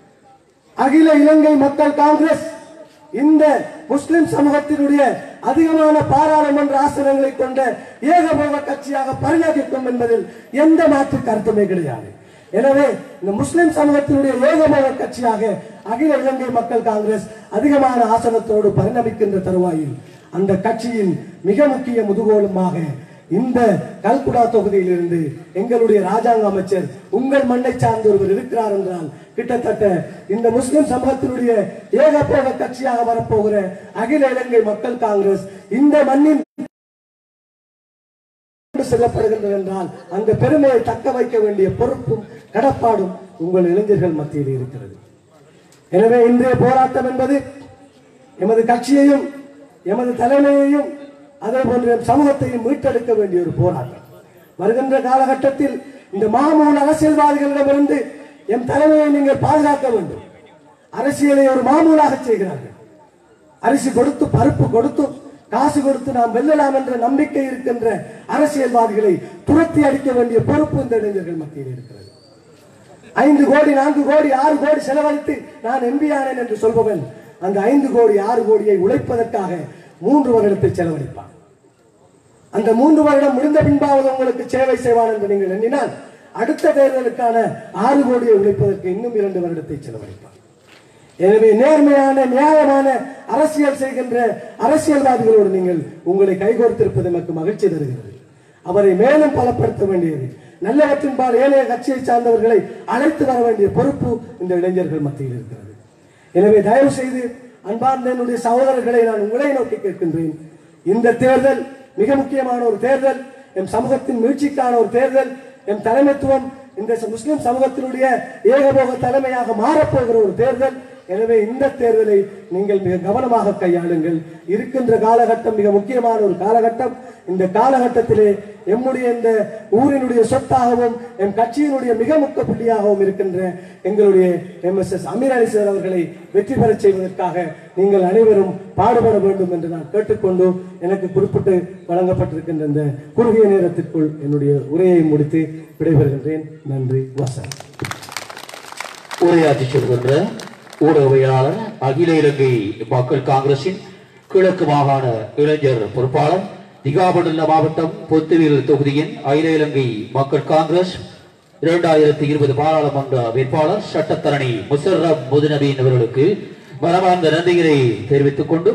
அகில இலங்கை மக்கள் காங்கிரஸ் இந்த முஸ்லிம் சமூகத்தினுடைய அதிகமான பாராளுமன்ற ஆசனங்களை கொண்ட ஏகபோக கட்சியாக பரிணமிக்கும் என்பதில் எந்த மாற்று கருத்துமே கிடையாது எனவே இந்த முஸ்லிம் சமூகத்தினுடைய ஏகபோக கட்சியாக அகில இலங்கை மக்கள் காங்கிரஸ் அதிகமான ஆசனத்தோடு பரிணமிக்கின்ற தருவாயில் அந்த கட்சியின் மிக முக்கிய முதுகோலுமாக இந்த கல்குடா தொகுதியிலிருந்து எங்களுடைய ராஜாங்க அமைச்சர் உங்கள் மண்ணை சார்ந்த ஒருவர் இருக்கிறார் என்றால் கிட்டத்தட்ட இந்த முஸ்லிம் சமூகத்தினுடைய ஏகபோக கட்சியாக வரப்போகிற அகில இலங்கை மக்கள் காங்கிரஸ் இந்த மண்ணின் கொண்டு செல்லப்படுகின்றது என்றால் அந்த பெருமையை தக்க வைக்க வேண்டிய பொறுப்பும் கடப்பாடும் உங்கள் இளைஞர்கள் மத்தியில் இருக்கிறது எனவே இன்றைய போராட்டம் என்பது எமது கட்சியையும் எமது தலைமையையும் அதே போன்ற எம் சமூகத்தையும் மீட்டெடுக்க வேண்டிய ஒரு போராட்டம் வருகின்ற காலகட்டத்தில் இந்த மாமூல் அரசியல்வாதிகளிடமிருந்து எம் தலைமையை நீங்கள் பாதுகாக்க வேண்டும் அரசியலை ஒரு மாமூலாக செய்கிறார்கள் அரிசி கொடுத்து பருப்பு கொடுத்து காசு கொடுத்து நாம் வெல்லலாம் என்ற நம்பிக்கை இருக்கின்ற அரசியல்வாதிகளை துரத்தி அடிக்க வேண்டிய பொறுப்பு இந்த இளைஞர்கள் மத்தியில் இருக்கிறது ஐந்து கோடி நான்கு கோடி ஆறு கோடி செலவழித்து நான் எம்பி ஆனேன் என்று சொல்பவன் அந்த ஐந்து கோடி ஆறு கோடியை உழைப்பதற்காக மூன்று வருடத்தை செலவழிப்பான் அந்த மூன்று வருடம் முடிந்த பின்பாவது உங்களுக்கு சேவை செய்வான் என்று நீங்கள் எண்ணினால் அடுத்த தேர்தலுக்கான ஆறு கோடியை உழைப்பதற்கு இன்னும் இரண்டு வருடத்தை செலவழிப்பான் எனவே நேர்மையான நியாயமான அரசியல் செய்கின்ற அரசியல்வாதிகளோடு நீங்கள் உங்களை கைகோர்த்திருப்பது எனக்கு மகிழ்ச்சி தருகிறது அவரை மேலும் பலப்படுத்த வேண்டியது நல்லவற்றின்பால் ஏனைய கட்சியை சார்ந்தவர்களை அழைத்து வர வேண்டிய பொறுப்பு இந்த இளைஞர்கள் மத்தியில் இருக்கிறது எனவே தயவு செய்து அன்பார்ந்த என்னுடைய சகோதரர்களை நான் உங்களை நோக்கி கேட்கின்றேன் இந்த தேர்தல் மிக முக்கியமான ஒரு தேர்தல் எம் சமூகத்தின் மீழ்ச்சிக்கான ஒரு தேர்தல் எம் தலைமைத்துவம் இந்த முஸ்லிம் சமூகத்தினுடைய ஏகபோக தலைமையாக மாறப்போகிற ஒரு தேர்தல் எனவே இந்த தேர்தலை நீங்கள் மிக கவனமாக கையாளுங்கள் இருக்கின்ற காலகட்டம் மிக முக்கியமான ஒரு காலகட்டம் இந்த காலகட்டத்திலே எம்முடைய இந்த ஊரினுடைய சொத்தாகவும் எம் கட்சியினுடைய மிக முக்கிய புள்ளியாகவும் இருக்கின்ற எங்களுடைய M S S Ameer Ali sir அவர்களை வெற்றி பெறச் செய்வதற்காக நீங்கள் அனைவரும் பாடுபட வேண்டும் என்று நான் கேட்டுக்கொண்டு எனக்கு குறிப்பிட்டு வழங்கப்பட்டிருக்கின்ற இந்த குறுகிய நேரத்திற்குள் என்னுடைய உரையை முடித்து விடைபெறுகின்றேன் நன்றி வசன் உரையாற்றி செல்கின்ற ஊடகவியலாளர் அகில இலங்கை மக்கள் காங்கிரசின் கிழக்கு மாகாண இளைஞர் பொறுப்பாளர் திகாபடுல்ல மாவட்டம் பொத்துவில் தொகுதியின் அகில இலங்கை மக்கள் காங்கிரஸ் இரண்டாயிரத்தி இருபது பாராளுமன்ற வேட்பாளர் சட்டத்தரணி முசர்ரப் முதுநபீன் அவர்களுக்கு மனமார்ந்த நன்றிகளை தெரிவித்துக் கொண்டு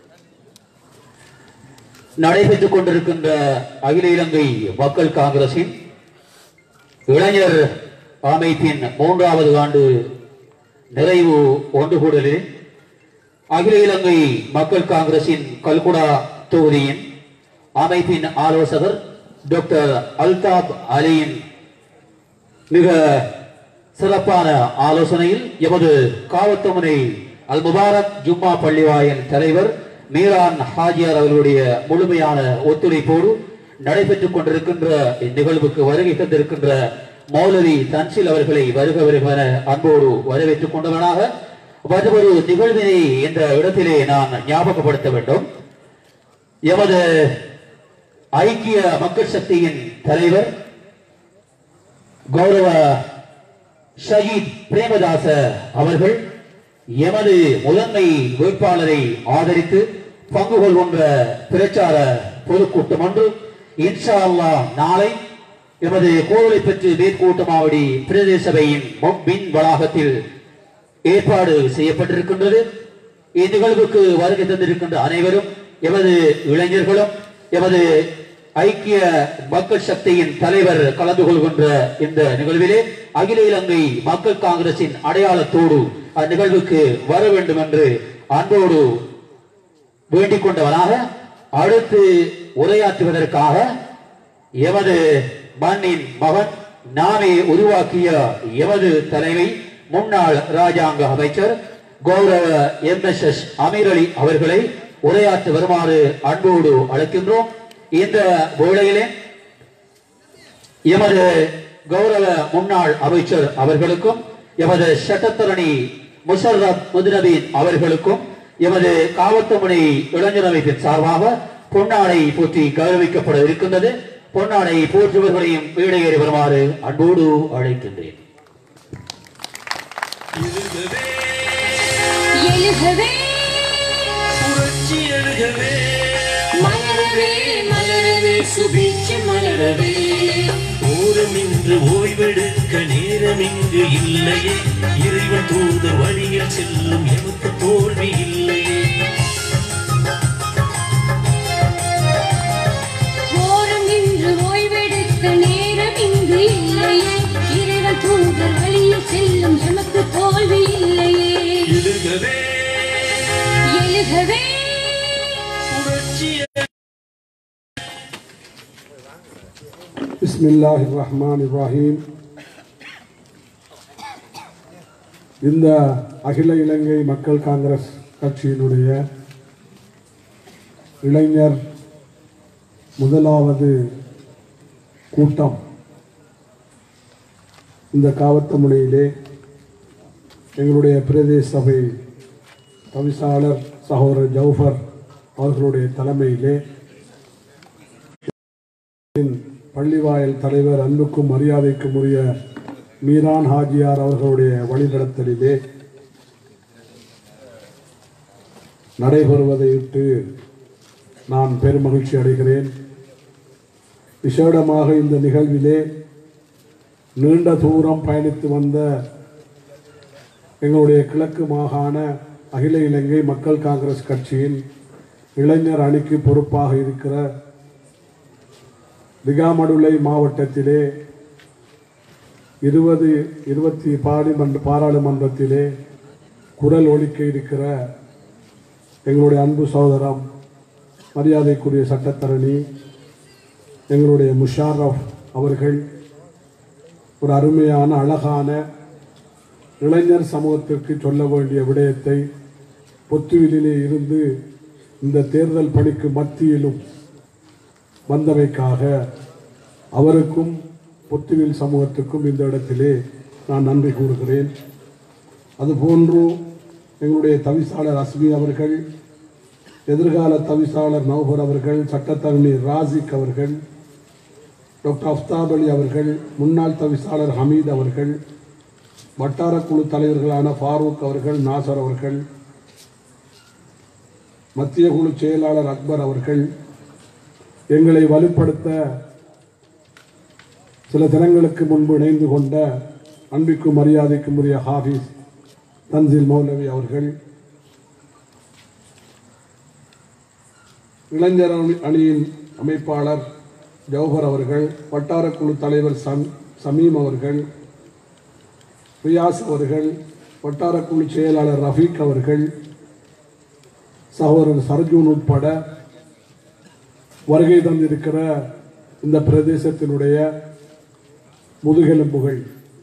நடைபெற்றுக் கொண்டிருக்கின்ற அகில இலங்கை மக்கள் காங்கிரசின் இளைஞர் அமைப்பின் மூன்றாவது ஆண்டு நிறைவு ஒன்று கூடலில் அகில இலங்கை மக்கள் காங்கிரசின் கல்குடா தொகுதியின் அமைப்பின் ஆலோசகர் டாக்டர் அல்தாப் அலியின் மிக சிறப்பான ஆலோசனையில் எமது காவத்தமுனை அல் முபாரக் ஜும்மா பள்ளிவாயல் தலைவர் மீரான் ஹாஜியார் அவர்களுடைய முழுமையான ஒத்துழைப்போடு நடைபெற்றுக் கொண்டிருக்கின்ற இந்நிகழ்வுக்கு வருகை தந்திருக்கின்ற மௌலவி தன்சில் அவர்களை வருக வருக என அன்போடு வரவேற்றுக் கொண்டவனாக மற்றொரு நிகழ்வினை இந்த இடத்திலே நான் ஞாபகப்படுத்த வேண்டும் எமது ஐக்கிய மக்கள் சக்தியின் தலைவர் கௌரவ ஷஹீத் பிரேமதாச அவர்கள் எமது முதன்மை வேட்பாளரை ஆதரித்து பங்கு கொள்கின்ற பிரச்சார பொதுக்கூட்டம் ஒன்று இன்ஷா அல்லாஹ் நாளை எமது கோவிலை பெற்று மேற்கூட்டமாவடி பிரதேச சபையின் மின் வளாகத்தில் ஏற்பாடு செய்யப்பட்டிருக்கின்றது இந்நிகழ்வுக்கு வருகை தந்திருக்கின்ற அனைவரும் எமது இளைஞர்களும் எமது ஐக்கிய மக்கள் சக்தியின் தலைவர் கலந்து கொள்கின்ற இந்த நிகழ்விலே அகில இலங்கை மக்கள் காங்கிரசின் அடையாளத்தோடு அந்நிகழ்வுக்கு வர வேண்டும் என்று அன்போடு வேண்டிக் கொண்டவனாக அடுத்து உரையாற்றுவதற்காக எமது மண்ணின் மகன் நாமே உருவாக்கிய எமது தலைமை முன்னாள் ராஜாங்க அமைச்சர் கௌரவ M S S Ameer Ali அவர்களை உரையாற்ற வருமாறு அன்போடு அழைக்கின்றோம் இந்த வேளையிலே எமது கௌரவ முன்னாள் அமைச்சர் அவர்களுக்கும் எமது சட்டத்தரணி முஷர்ரப் முதுநபீன் அவர்களுக்கும் எமது காவல்துறை இளைஞர் அமைப்பின் சார்பாக பொன்னாடை போற்றி கௌரவிக்கப்பட இருக்கின்றது பொன்னாடை போற்றுவர்களையும் வீடையேறி வருமாறு அன்போடு அழைக்கின்றேன் எழுகவே எழுகவே புரட்சி எழுகவே மலரவே மலரவே சுபீட்ச மலரவே ஓரம் இன்று ஓய்வெடுக்க நேரம் இங்கு இல்லையே இறைவன் தூதர் வழியில் செல்லும் எமக்கு தோல்வி இல்லையே ஓரம் இன்று ஓய்வெடுக்க நேரம் இங்கு இல்லையே இறைவன் தூதர் வழியில் செல்லும் எமக்கு தோல்வி இல்லையே எழுகவே எழுகவே புரட்சி بسم الله الرحمن الرحيم இந்த அகில இலங்கை மக்கள் காங்கிரஸ் கட்சியினுடைய இளைஞர் முதலாவது கூட்டம் இந்த காவத்தமுனையிலே எங்களுடைய பிரதேச சபை தவிசாளர் சகோதரர் ஜவுஃபர் அவர்களுடைய தலைமையிலே பள்ளிவாயல் தலைவர் அன்புக்கும் மரியாதைக்கும் உரிய மீரான் ஹாஜியார் அவர்களுடைய வழிநடத்தலிலே நடைபெறுவதையிட்டு நான் பெருமகிழ்ச்சி அடைகிறேன் விசேடமாக இந்த நிகழ்விலே நீண்ட தூரம் பயணித்து வந்த எங்களுடைய கிழக்கு மாகாண அகில இலங்கை மக்கள் காங்கிரஸ் கட்சியின் இளைஞர் அணிக்கு பொறுப்பாக இருக்கிற திகாமடுலை மாவட்டத்திலே இருபது இருபத்தி பாராளுமன்ற பாராளுமன்றத்திலே குரல் ஒலிக்க இருக்கிற எங்களுடைய அன்பு சகோதரம் மரியாதைக்குரிய சட்டத்தரணி எங்களுடைய முஷாரஃப் அவர்கள் ஒரு அருமையான அழகான இளைஞர் சமூகத்திற்கு சொல்ல வேண்டிய விடயத்தை பொத்துவிலே இருந்து இந்த தேர்தல் பணிக்கு மத்தியிலும் வந்தமைக்காக அவருக்கும் பொத்துவில் சமூகத்துக்கும் இந்த இடத்திலே நான் நன்றி கூறுகிறேன் அதுபோன்று எங்களுடைய தவிசாளர் அஸ்மி அவர்கள் எதிர்கால தவிசாளர் நௌபர் அவர்கள் சட்டத்தரணி ராசிக் அவர்கள் டாக்டர் அஃப்தாப் அலி அவர்கள் முன்னாள் தவிசாளர் ஹமீத் அவர்கள் வட்டார குழு தலைவர்களான ஃபாரூக் அவர்கள் நாசர் அவர்கள் மத்திய குழு செயலாளர் அக்பர் அவர்கள் எங்களை வலுப்படுத்த சில தினங்களுக்கு முன்பு இணைந்து கொண்ட அன்பிக்கும் மரியாதைக்கும் உரிய ஹாஃபிஸ் தன்சில் மௌலவி அவர்கள் இளைஞர் அணி- அணியின் அமைப்பாளர் ஜவஹர் அவர்கள் வட்டார குழு தலைவர் சம் சமீம் அவர்கள் ரியாஸ் அவர்கள் வட்டார குழு செயலாளர் ரஃபீக் அவர்கள் சகோதரர் சர்ஜூன் உட்பட வருகை தந்திருக்கிற இந்த பிரதேசத்தினுடைய முதுகெலும்புகள்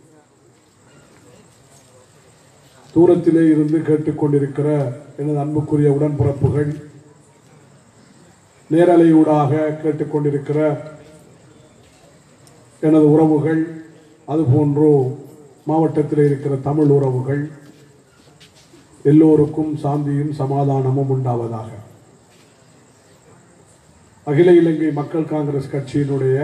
தூரத்திலே இருந்து கேட்டுக்கொண்டிருக்கிற எனது அன்புக்குரிய உடன்பிறப்புகள் நேரலையூடாக கேட்டுக்கொண்டிருக்கிற எனது உறவுகள் அதுபோன்று மாவட்டத்தில் இருக்கிற தமிழ் உறவுகள் எல்லோருக்கும் சாந்தியும் சமாதானமும் உண்டாவதாக அகில இலங்கை மக்கள் காங்கிரஸ் கட்சியினுடைய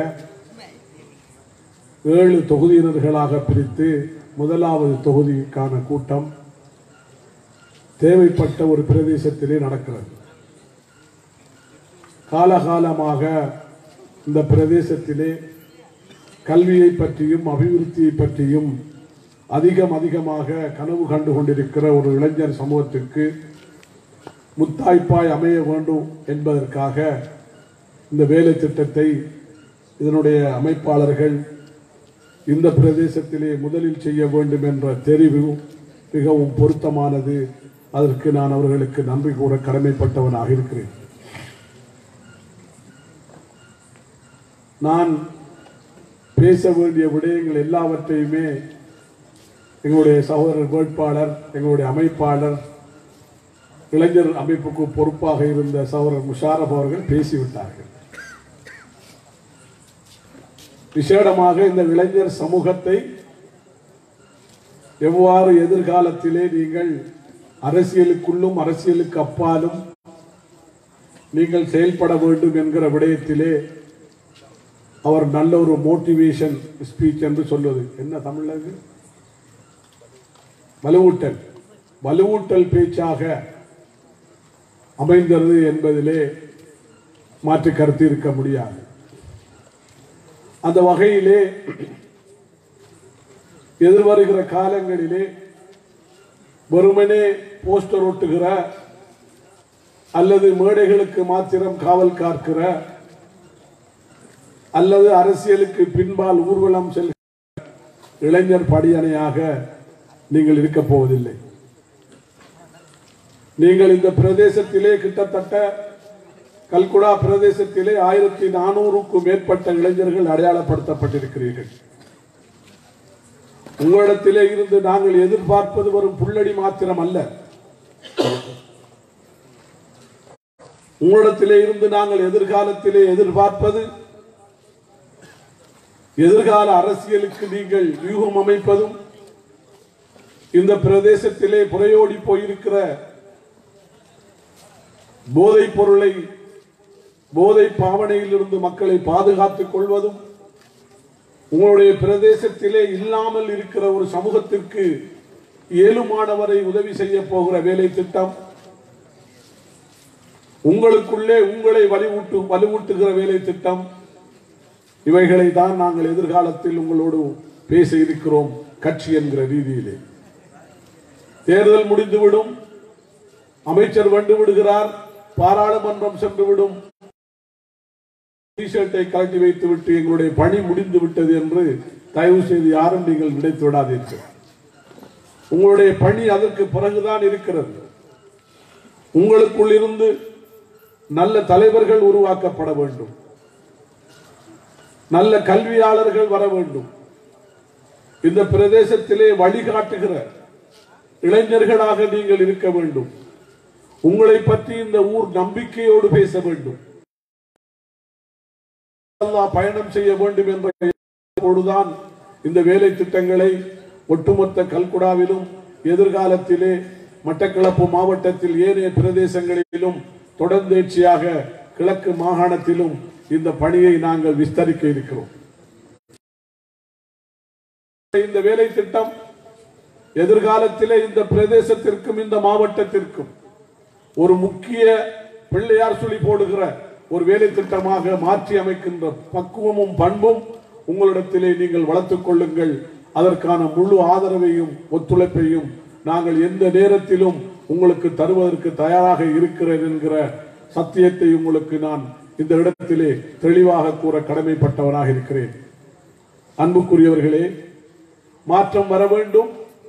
ஏழு தொகுதியினர்களாக பிரித்து முதலாவது தொகுதிக்கான கூட்டம் தேவைப்பட்ட ஒரு பிரதேசத்திலே நடக்கிறது காலகாலமாக இந்த பிரதேசத்திலே கல்வியை பற்றியும் அபிவிருத்தியை பற்றியும் அதிகம் அதிகமாக கனவு கண்டு கொண்டிருக்கிற ஒரு இளைஞர் சமூகத்திற்கு முத்தாய்ப்பாய் அமைய வேண்டும் என்பதற்காக இந்த வேலை திட்டத்தை இதனுடைய அமைப்பாளர்கள் இந்த பிரதேசத்திலே முதலில் செய்ய வேண்டும் என்ற தெரிவு மிகவும் பொருத்தமானது அதற்கு நான் அவர்களுக்கு நன்றி கூற கடமைப்பட்டவனாக இருக்கிறேன் நான் பேச வேண்டிய விடயங்கள் எல்லாவற்றையுமே எங்களுடைய சகோதரர் வேட்பாளர் எங்களுடைய அமைப்பாளர் இளைஞர் அமைப்புக்கு பொறுப்பாக இருந்த சகோதரர் முஷாரப் அவர்கள் பேசிவிட்டார்கள் விசேடமாக இந்த இளைஞர் சமூகத்தை எவ்வாறு எதிர்காலத்திலே நீங்கள் அரசியலுக்குள்ளும் அரசியலுக்கு அப்பாலும் நீங்கள் செயல்பட வேண்டும் என்கிற விடயத்திலே அவர் நல்ல ஒரு மோட்டிவேஷன் ஸ்பீச் என்று சொல்வது என்ன தமிழ்ல இது வலுவூட்டல் வலுவூட்டல் பேச்சாக அமைந்தது என்பதிலே மாற்று கருத்து இருக்க முடியாது அந்த வகையிலே எதிர்வருகிற காலங்களிலே வெறுமனே போஸ்டர் ஒட்டுகிற அல்லது மேடைகளுக்கு மாத்திரம் காவல் காக்கிற அல்லது அரசியலுக்கு பின்பால் ஊர்வலம் செல்கிற இளைஞர் படியணையாக நீங்கள் இருக்கப் போவதில்லை நீங்கள் இந்த பிரதேசத்திலே கிட்டத்தட்ட கல்குடா பிரதேசத்திலே ஆயிரத்தி நானூறுக்கும் மேற்பட்ட இளைஞர்கள் அடையாளப்படுத்தப்பட்டிருக்கிறீர்கள் உங்களிடத்திலே இருந்து நாங்கள் எதிர்பார்ப்பது வரும் புள்ளடி மாத்திரம் அல்ல உங்களிடத்திலே இருந்து நாங்கள் எதிர்காலத்திலே எதிர்பார்ப்பது எதிர்கால அரசியலுக்கு நீங்கள் வியூகம் அமைப்பதும் இந்த பிரதேசத்திலே புறையோடி போயிருக்கிற போதைப் பொருளை போதை பாவனையில் இருந்து மக்களை பாதுகாத்துக் கொள்வதும் உங்களுடைய பிரதேசத்திலே இல்லாமல் இருக்கிற ஒரு சமூகத்திற்கு ஏழுமானவரை உதவி செய்ய போகிற வேலை திட்டம் உங்களுக்குள்ளே உங்களை வலிவூட்டு வலுவூட்டுகிற வேலை திட்டம் இவைகளை தான் நாங்கள் எதிர்காலத்தில் உங்களோடு பேச இருக்கிறோம் கட்சி என்கிற ரீதியிலே தேர்தல் முடிந்துவிடும் அமைச்சர் வந்து விடுகிறார் பாராளுமன்றம் சென்று விடும் டிஷர்ட்டை கழட்டி வைத்து விட்டு எங்களுடைய பணி முடிந்து விட்டது என்று தயவு செய்து யாரும் நீங்கள் நினைத்து விடாதீர்கள் உங்களுடைய பணி அதற்கு பிறகுதான் இருக்கிறது உங்களுக்குள் இருந்து நல்ல தலைவர்கள் உருவாக்கப்பட வேண்டும் நல்ல கல்வியாளர்கள் வர வேண்டும் இந்த பிரதேசத்திலே வழிகாட்டுகிற இளைஞர்களாக நீங்கள் இருக்க வேண்டும் உங்களை பற்றி இந்த ஊர் நம்பிக்கையோடு பேச வேண்டும் அல்லாஹ் பயணம் செய்ய வேண்டும் என்ற பொழுதுதான் இந்த வேலை திட்டங்களை ஒட்டுமொத்த கல்குடாவிலும் எதிர்காலத்திலே மட்டக்களப்பு மாவட்டத்தில் ஏனைய பிரதேசங்களிலும் தொடர்ந்தேர்ச்சியாக கிழக்கு மாகாணத்திலும் இந்த பணியை நாங்கள் விஸ்தரிக்க இருக்கிறோம் இந்த வேலை திட்டம் எதிர்காலத்திலே இந்த பிரதேசத்திற்கும் இந்த மாவட்டத்திற்கும் ஒரு முக்கிய பிள்ளையார் சொல்லி போடுகிற ஒரு வேலை திட்டமாக மாற்றி அமைக்கின்ற பக்குவமும் பண்பும் உங்களிடத்திலே நீங்கள் வளர்த்துக் கொள்ளுங்கள் அதற்கான முழு ஆதரவையும் ஒத்துழைப்பையும் நாங்கள் எந்த நேரத்திலும் உங்களுக்கு தருவதற்கு தயாராக இருக்கிறேன் என்கிற சத்தியத்தை உங்களுக்கு நான் இந்த இடத்திலே தெளிவாக கூற கடமைப்பட்டவனாக இருக்கிறேன் அன்புக்குரியவர்களே மாற்றம் வர வேண்டும்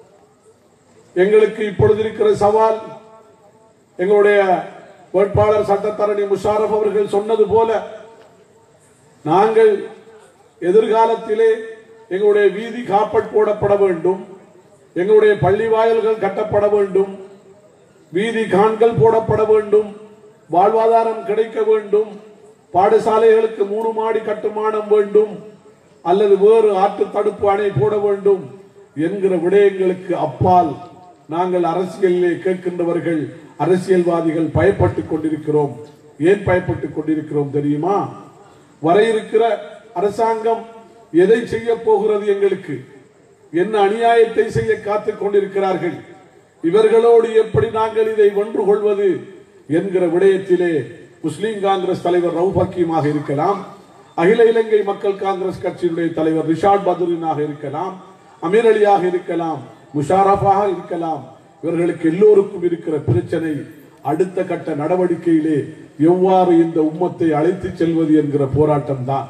எங்களுக்கு இப்பொழுது இருக்கிற சவால் எங்களுடைய வேட்பாளர் சட்டத்தரணி முஷாரப் அவர்கள் சொன்னது போல நாங்கள் எதிர்காலத்திலே எங்களுடைய வீதி காப்பட் போடப்பட வேண்டும் எங்களுடைய பள்ளி வாயில்கள் கட்டப்பட வேண்டும் வீதி கான்கள் போடப்பட வேண்டும் வாழ்வாதாரம் கிடைக்க வேண்டும் பாடசாலைகளுக்கு மூணு மாடி கட்டுமானம் வேண்டும் அல்லது வேறு ஆற்று தடுப்பு அணை போட வேண்டும் என்கிற விடயங்களுக்கு அப்பால் நாங்கள் அரசியலிலே கேட்கின்றவர்கள் அரசியல்வாதிகள் பயப்பட்டுக் கொண்டிருக்கிறோம் ஏன் பயப்பட்டுக் கொண்டிருக்கிறோம் தெரியுமா வர இருக்கிற அரசாங்கம் எதை செய்ய போகிறது எங்களுக்கு என்ன அநியாயத்தை செய்ய காத்துக் கொண்டிருக்கிறார்கள் இவர்களோடு எப்படி நாங்கள் இதை வென்று கொள்வது என்கிற விடயத்திலே முஸ்லிம் காங்கிரஸ் தலைவர் ரவுப் ஹக்கீமாக இருக்கலாம் அகில இலங்கை மக்கள் காங்கிரஸ் கட்சியினுடைய தலைவர் ரிஷாட் பதுரினாக இருக்கலாம் அமீர் அலியாக இருக்கலாம் முஷாரஃபாக இருக்கலாம் இவர்களுக்கு எல்லோருக்கும் இருக்கிற பிரச்சனை அடுத்த கட்ட நடவடிக்கையிலே எவ்வாறு இந்த உம்மத்தை அழைத்து செல்வது என்கிற போராட்டம் தான்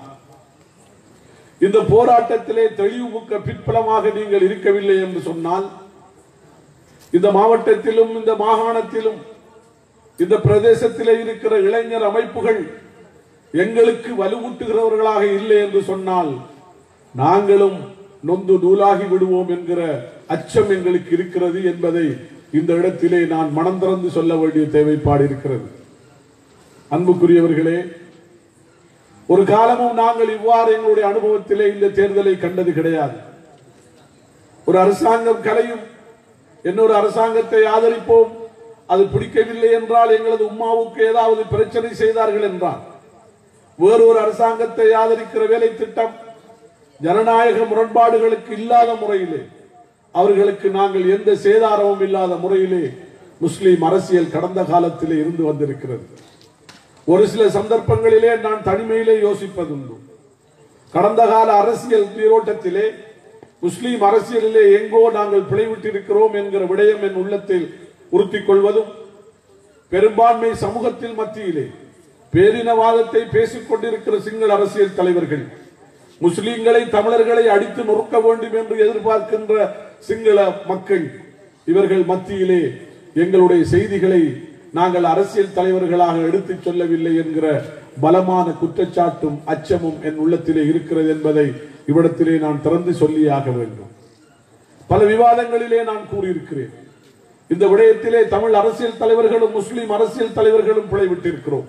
இந்த போராட்டத்திலே தெளிவுமிக்க பிற்பலமாக நீங்கள் இருக்கவில்லை என்று சொன்னால் இந்த மாவட்டத்திலும் இந்த மாகாணத்திலும் இந்த பிரதேசத்திலே இருக்கிற இளைஞர் அமைப்புகள் எங்களுக்கு வலுவூட்டுகிறவர்களாக இல்லை என்று சொன்னால் நாங்களும் நொந்து நூலாகி விடுவோம் என்கிற அச்சம் எங்களுக்கு இருக்கிறது என்பதை இந்த இடத்திலே நான் மனம் திறந்து சொல்ல வேண்டிய தேவைப்பாடு இருக்கிறது அன்புக்குரியவர்களே ஒரு காலமும் நாங்கள் இவ்வாறு எங்களுடைய அனுபவத்திலே இந்த தேர்தலை கண்டது கிடையாது ஒரு அரசாங்கம் கலையும் இன்னொரு அரசாங்கத்தை ஆதரிப்போம் அது பிடிக்கவில்லை என்றால் எங்களது உம்மாவுக்கு ஏதாவது பிரச்சனை செய்தார்கள் என்றால் வேறொரு அரசாங்கத்தை ஆதரிக்கிற வேலை திட்டம் ஜனநாயக முரண்பாடுகளுக்கு இல்லாத முறையிலே அவர்களுக்கு நாங்கள் எந்த சேதாரமும் இல்லாத முறையிலே முஸ்லிம் அரசியல் கடந்த காலத்திலே இருந்து வந்திருக்கிறது ஒரு சில சந்தர்ப்பங்களிலே நான் தனிமையிலே யோசிப்பதுண்டு கடந்த கால அரசியல் நீரோட்டத்திலே முஸ்லிம் அரசியலிலே எங்கோ நாங்கள் பிழைவிட்டிருக்கிறோம் என்கிற விடயம் என் உள்ளத்தில் உறுத்திக் கொள்வதும் பெரும்பான்மை சமூகத்தில் மத்தியிலே பேரினவாதத்தை பேசிக் கொண்டிருக்கிற சிங்கள அரசியல் தலைவர்கள் முஸ்லிம்களை தமிழர்களை அடித்து நொறுக்க வேண்டும் என்று எதிர்பார்க்கின்ற சிங்கள மக்கள் இவர்கள் மத்தியிலே எங்களுடைய செய்திகளை நாங்கள் அரசியல் தலைவர்களாக எடுத்துச் சொல்லவில்லை என்கிற பலமான குற்றச்சாட்டும் அச்சமும் என் உள்ளத்திலே இருக்கிறது என்பதை இவ்விடத்திலே நான் திறந்து சொல்லியாக வேண்டும் பல விவாதங்களிலே நான் கூறியிருக்கிறேன் இந்த விடயத்திலே தமிழ் அரசியல் தலைவர்களும் முஸ்லிம் அரசியல் தலைவர்களும் பிழைவிட்டிருக்கிறோம்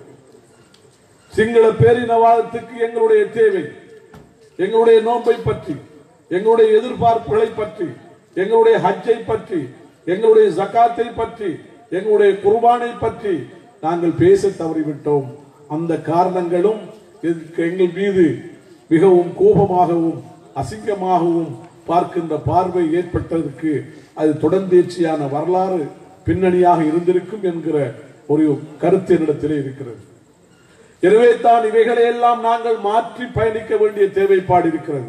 சிங்கள பேரினவாதத்துக்கு எங்களுடைய தேவை எங்களுடைய நோன்பை பற்றி எங்களுடைய எதிர்பார்ப்புகளை பற்றி எங்களுடைய ஹஜ்ஜை பற்றி எங்களுடைய ஜகாத்தை பற்றி எங்களுடைய குர்பானை பற்றி நாங்கள் பேச தவறிவிட்டோம் அந்த காரணங்களும் எங்களுக்கு- எங்கள் மீது மிகவும் கோபமாகவும் அசிங்கமாகவும் பார்க்கின்ற பார்வை ஏற்பட்டதற்கு அது தொடர்ந்தேர்ச்சியான வரலாறு பின்னணியாக இருந்திருக்கும் என்கிற ஒரு கருத்து என்னிடத்திலே இருக்கிறது எனவே தான் இவைகளை எல்லாம் நாங்கள் மாற்றி பயணிக்க வேண்டிய தேவைப்பாடு இருக்கிறது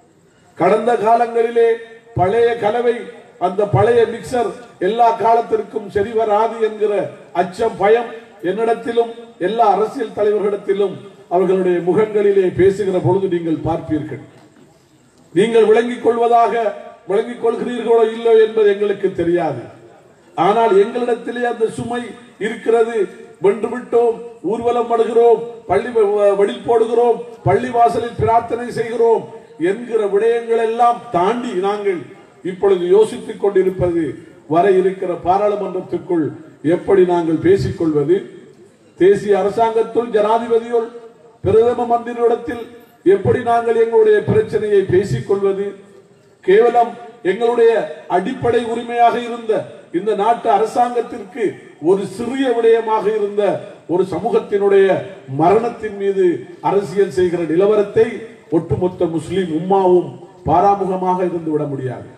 கடந்த காலங்களிலே பழைய கலவை அந்த பழைய மிக்சர் எல்லா காலத்திற்கும் சரி வராது என்கிற அச்சம் பயம் என்னிடத்திலும் எல்லா அரசியல் தலைவர்களிடத்திலும் அவர்களுடைய முகங்களிலே பேசுகிற பொழுது நீங்கள் பார்ப்பீர்கள் நீங்கள் விளங்கிக் கொள்வதாக விளங்கிக் கொள்கிறீர்களோ இல்லையோ என்பது எங்களுக்கு தெரியாது ஆனால் எங்களிடத்திலே அந்த சுமை இருக்கிறது வென்று விட்டோம் ஊர்வலம் படுகிறோம் பள்ளி வெளி போடுகிறோம் பள்ளி வாசலில் பிரார்த்தனை செய்கிறோம் என்கிற விடயங்கள் எல்லாம் தாண்டி நாங்கள் இப்பொழுது யோசித்துக் கொண்டிருப்பது வர இருக்கிற பாராளுமன்றத்துக்குள் எப்படி நாங்கள் பேசிக்கொள்வது தேசிய அரசாங்கத்துள் ஜனாதிபதியுள் பிரதம மந்திரியிடத்தில் எப்படி நாங்கள் எங்களுடைய பிரச்சனையை பேசிக் கொள்வது கேவலம் எங்களுடைய அடிப்படை உரிமையாக இருந்த இந்த நாட்டு அரசாங்கத்திற்கு ஒரு சிறிய விடயமாக இருந்த ஒரு சமூகத்தினுடைய மரணத்தின் மீது அரசியல் செய்கிற நிலவரத்தை ஒட்டுமொத்த முஸ்லிம் உம்மாவும் பாராமுகமாக இருந்து விட முடியாது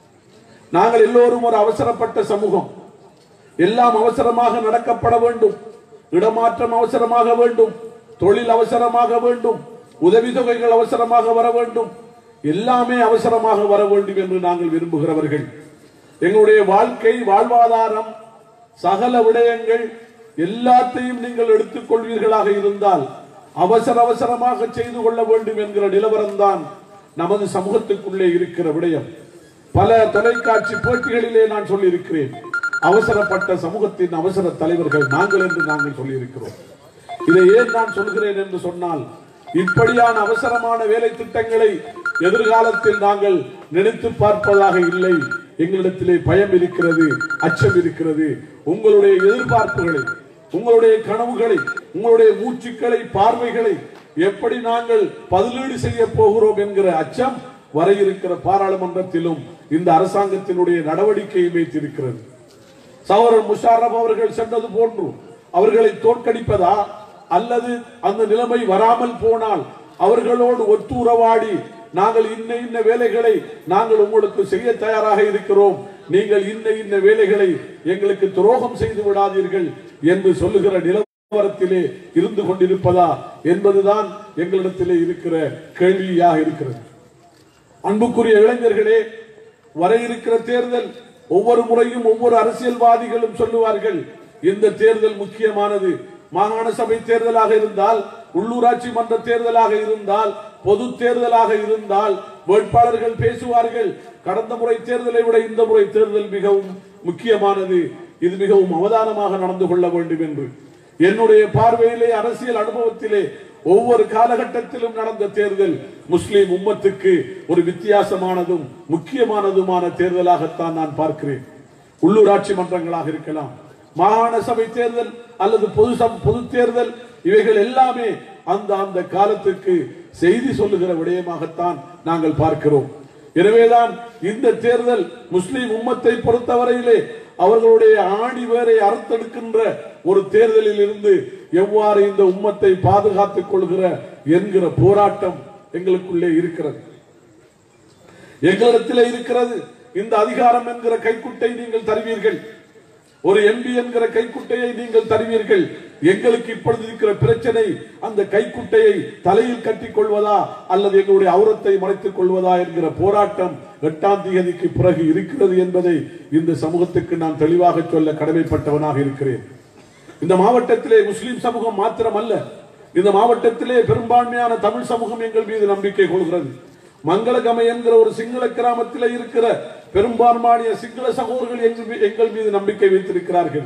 நாங்கள் எல்லோரும் ஒரு அவசரப்பட்ட சமூகம் எல்லாம் அவசரமாக நடக்கப்பட வேண்டும் இடமாற்றம் அவசரமாக வேண்டும் தொழில் அவசரமாக வேண்டும் உதவித்தொகைகள் அவசரமாக வர வேண்டும் எல்லாமே அவசரமாக வர வேண்டும் என்று நாங்கள் விரும்புகிறவர்கள் எங்களுடைய வாழ்க்கை வாழ்வாதாரம் சகல விடயங்கள் எல்லாத்தையும் நீங்கள் எடுத்துக் கொள்வீர்களாக இருந்தால் அவசர அவசரமாக செய்து கொள்ள வேண்டும் என்கிற நிலவரம் தான் நமது சமூகத்துக்குள்ளே இருக்கிற விடயம் பல தொலைக்காட்சி போட்டிகளிலே நான் சொல்லியிருக்கிறேன் அவசரப்பட்ட சமூகத்தின் அவசர தலைவர்கள் நாங்கள் என்று நாங்கள் சொல்லியிருக்கிறோம் இதை ஏன் நான் சொல்கிறேன் என்று சொன்னால் இப்படியான அவசரமான வேலை திட்டங்களை எதிர்காலத்தில் நாங்கள் நினைத்து பார்ப்பதாக இல்லை எங்களிடத்திலே பயம் இருக்கிறது அச்சம் இருக்கிறது உங்களுடைய எதிர்பார்ப்புகளை உங்களுடைய கனவுகளை உங்களுடைய மூச்சுக்களை பார்வைகளை எப்படி நாங்கள் பதிலீடு செய்ய போகிறோம் என்கிற அச்சம் வர இருக்கிற பாராளுமன்றத்திலும் இந்த அரசாங்கத்தினுடைய நடவடிக்கையை வைத்திருக்கிறது சவரன் முஷாரப் அவர்கள் சென்றது போன்று அவர்களை தோற்கடிப்பதா அல்லது அந்த நிலைமை வராமல் போனால் அவர்களோடு ஒத்துறவாடி நாங்கள் இன்ன இன்ன வேலைகளை நாங்கள் உங்களுக்கு செய்ய தயாராக இருக்கிறோம் நீங்கள் இன்ன இன்ன வேலைகளை எங்களுக்கு துரோகம் செய்து விடாதீர்கள் என்று சொல்லுகிற நிலவரத்திலே இருந்து கொண்டிருப்பதா என்பதுதான் எங்களிடத்திலே இருக்கிற கேள்வியாக இருக்கிறது அன்புக்குரிய இளைஞர்களே வர இருக்கிற தேர்தல் ஒவ்வொரு முறையும் ஒவ்வொரு அரசியல்வாதிகளும் சொல்லுவார்கள் இந்த தேர்தல் முக்கியமானது மாகாண சபை தேர்தலாக இருந்தால் உள்ளூராட்சி மன்ற தேர்தலாக இருந்தால் பொது தேர்தலாக இருந்தால் வேட்பாளர்கள் பேசுவார்கள் கடந்த முறை தேர்தலை விட இந்த முறை தேர்தல் மிகவும் முக்கியமானது இது மிகவும் அவதானமாக நடந்து கொள்ள வேண்டும் என்று என்னுடைய பார்வையிலே அரசியல் அனுபவத்திலே ஒவ்வொரு காலகட்டத்திலும் நடந்த தேர்தல் முஸ்லிம் உம்மத்துக்கு ஒரு வித்தியாசமானதும் முக்கியமானதுமான தேர்தலாகத்தான் நான் பார்க்கிறேன் உள்ளூராட்சி மன்றங்களாக இருக்கலாம் மாகாண சபை தேர்தல் அல்லது பொது சம்- பொது தேர்தல் இவைகள் எல்லாமே அந்த அந்த காலத்துக்கு செய்தி சொல்லுகிற விடயமாகத்தான் நாங்கள் பார்க்கிறோம் எனவேதான் இந்த தேர்தல் முஸ்லிம் உம்மத்தை பொறுத்தவரையிலே அவர்களுடைய ஆணி வேரை அறுத்தெடுக்கின்ற ஒரு தேர்தலில் இருந்து எவ்வாறு இந்த உம்மத்தை பாதுகாத்துக் கொள்கிற என்கிற போராட்டம் எங்களுக்குள்ளே இருக்கிறது எங்களிடத்திலே இருக்கிறது இந்த அதிகாரம் என்கிற கைக்குட்டை நீங்கள் தருவீர்கள் ஒரு எம்பி என்கிற கைக்குட்டையை நீங்கள் தருவீர்கள் எங்களுக்கு இப்பொழுது இருக்கிற பிரச்சனை அந்த கைக்குட்டையை தலையில் கட்டிக் கொள்வதா அல்லது எங்களுடைய அவுரத்தை மறைத்துக் கொள்வதா என்கிற போராட்டம் எட்டாம் தேதிக்கு பிறகு இருக்கிறது என்பதை இந்த சமூகத்துக்கு நான் தெளிவாக சொல்ல கடமைப்பட்டவனாக இருக்கிறேன் இந்த மாவட்டத்திலே முஸ்லிம் சமூகம் மாத்திரமல்ல இந்த மாவட்டத்திலே பெரும்பான்மையான தமிழ் சமூகம் எங்கள் மீது நம்பிக்கை கொள்கிறது மங்களகமை என்கிற ஒரு சிங்கள கிராமத்திலே இருக்கிற பெரும்பான்மையான சிங்கள சகோதரர்கள் எங்கள் மீ- எங்கள் மீது நம்பிக்கை வைத்திருக்கிறார்கள்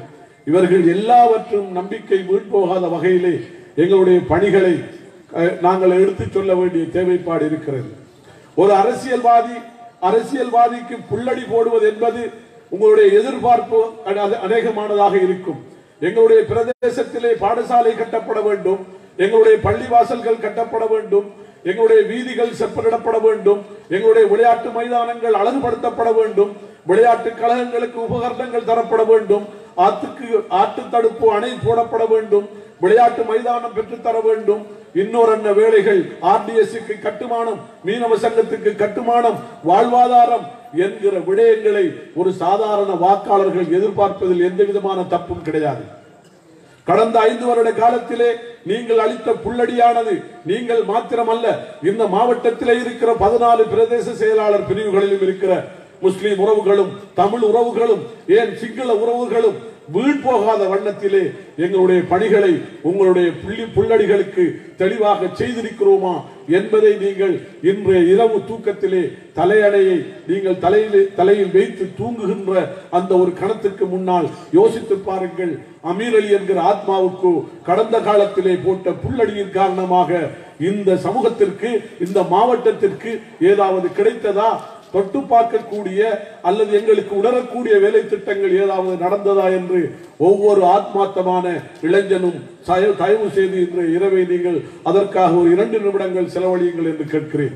இவர்கள் எல்லாவற்றும் நம்பிக்கை வீழ்போகாத வகையிலே எங்களுடைய பணிகளை அஹ், நாங்கள் எடுத்துச் சொல்ல வேண்டிய தேவைப்பாடு இருக்கிறது ஒரு அரசியல்வாதி அரசியல்வாதிக்கு புல்லடி போடுவது என்பது உங்களுடைய எதிர்பார்ப்பு அ- அநேகமானதாக இருக்கும் எங்களுடைய பிரதேசத்திலே பாடசாலை கட்டப்பட வேண்டும் எங்களுடைய பள்ளிவாசல்கள் கட்டப்பட வேண்டும் எங்களுடைய வீதிகள் செப்பனிடப்பட வேண்டும் எங்களுடைய விளையாட்டு மைதானங்கள் அழகுபடுத்தப்பட வேண்டும் விளையாட்டு கழகங்களுக்கு உபகரணங்கள் தரப்பட வேண்டும் ஆத்துக்கு ஆட்டு தடுப்பு அணை போடப்பட வேண்டும் விளையாட்டு மைதானம் பெற்றுத் தர வேண்டும் இன்னொரு என்ன வேலைகள் ஆர்டிஎஸ்க்கு கட்டுமானம் மீனவ சங்கத்துக்கு கட்டுமானம் வாழ்வாதாரம் என்கிற விடயங்களை ஒரு சாதாரண வாக்காளர்கள் எதிர்பார்ப்பதில் எந்த விதமான தப்பும் கிடையாது கடந்த ஐந்து வருட காலத்திலே நீங்கள் அளித்த புள்ளடியானது நீங்கள் மாத்திரமல்ல இந்த மாவட்டத்திலே இருக்கிற பதினாலு பிரதேச செயலாளர் பிரிவுகளிலும் இருக்கிற முஸ்லிம் உறவுகளும் தமிழ் உறவுகளும் ஏன் சிங்கள உறவுகளும் வீண் போகாத வண்ணத்திலே எங்களுடைய பணிகளை உங்களுடைய புள்ளி புள்ளடிகளுக்கு தெளிவாக செய்திருக்கிறோமா என்பதை நீங்கள் இன்றைய இரவு தூக்கத்திலே தலையணையை நீங்கள் தலையில் தலையில் வைத்து தூங்குகின்ற அந்த ஒரு கணத்துக்கு முன்னால் யோசித்து பாருங்கள் அமீர் அலி என்கிற ஆத்மாவுக்கு கடந்த காலத்திலே போட்ட புல்லடியின் காரணமாக இந்த சமூகத்திற்கு இந்த மாவட்டத்திற்கு ஏதாவது கிடைத்ததா தொட்டு பார்க்கக்கூடிய அல்லது எங்களுக்கு உணரக்கூடிய வேலை திட்டங்கள் ஏதாவது நடந்ததா என்று ஒவ்வொரு ஆத்மார்த்தமான இளைஞனும் தயவு தயவு செய்து இன்று இரவை நீங்கள் அதற்காக ஒரு இரண்டு நிமிடங்கள் செலவழியுங்கள் என்று கேட்கிறேன்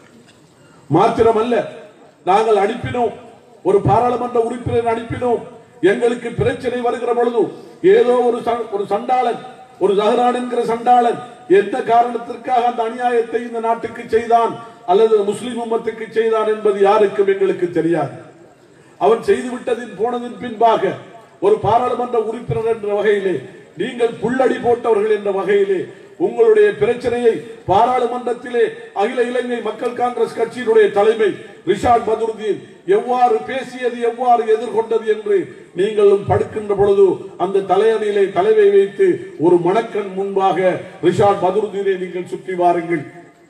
மாத்திரமல்ல நாங்கள் அனுப்பினோம் ஒரு பாராளுமன்ற உறுப்பினர் அனுப்பினோம் எங்களுக்கு பிரச்சனை வருகிற பொழுது ஏதோ ஒரு ச- ஒரு சண்டாளன் ஒரு ஜஹரான் என்கிற சண்டாளன் எந்த காரணத்திற்காக அந்த அநியாயத்தை இந்த நாட்டுக்கு செய்தான் அல்லது முஸ்லிம் உம்மத்துக்கு செய்தான் என்பது யாருக்கும் எங்களுக்கு தெரியாது அவன் செய்து விட்டதின் போனதின் பின்பாக ஒரு பாராளுமன்ற உறுப்பினர் என்ற வகையிலே நீங்கள் புல்லடி போட்டவர்கள் என்ற வகையிலே உங்களுடைய பிரச்சனையை பாராளுமன்றத்திலே அகில இலங்கை மக்கள் காங்கிரஸ் கட்சியினுடைய தலைமை ரிஷாட் பதுருதீன் எவ்வாறு பேசியது எவ்வாறு எதிர்கொண்டது என்று நீங்களும் படுக்கின்ற பொழுது அந்த தலையணியிலே தலைவை வைத்து ஒரு மணக்கண் முன்பாக ரிஷாட் பதுருதீனை நீங்கள் சுற்றி வாருங்கள்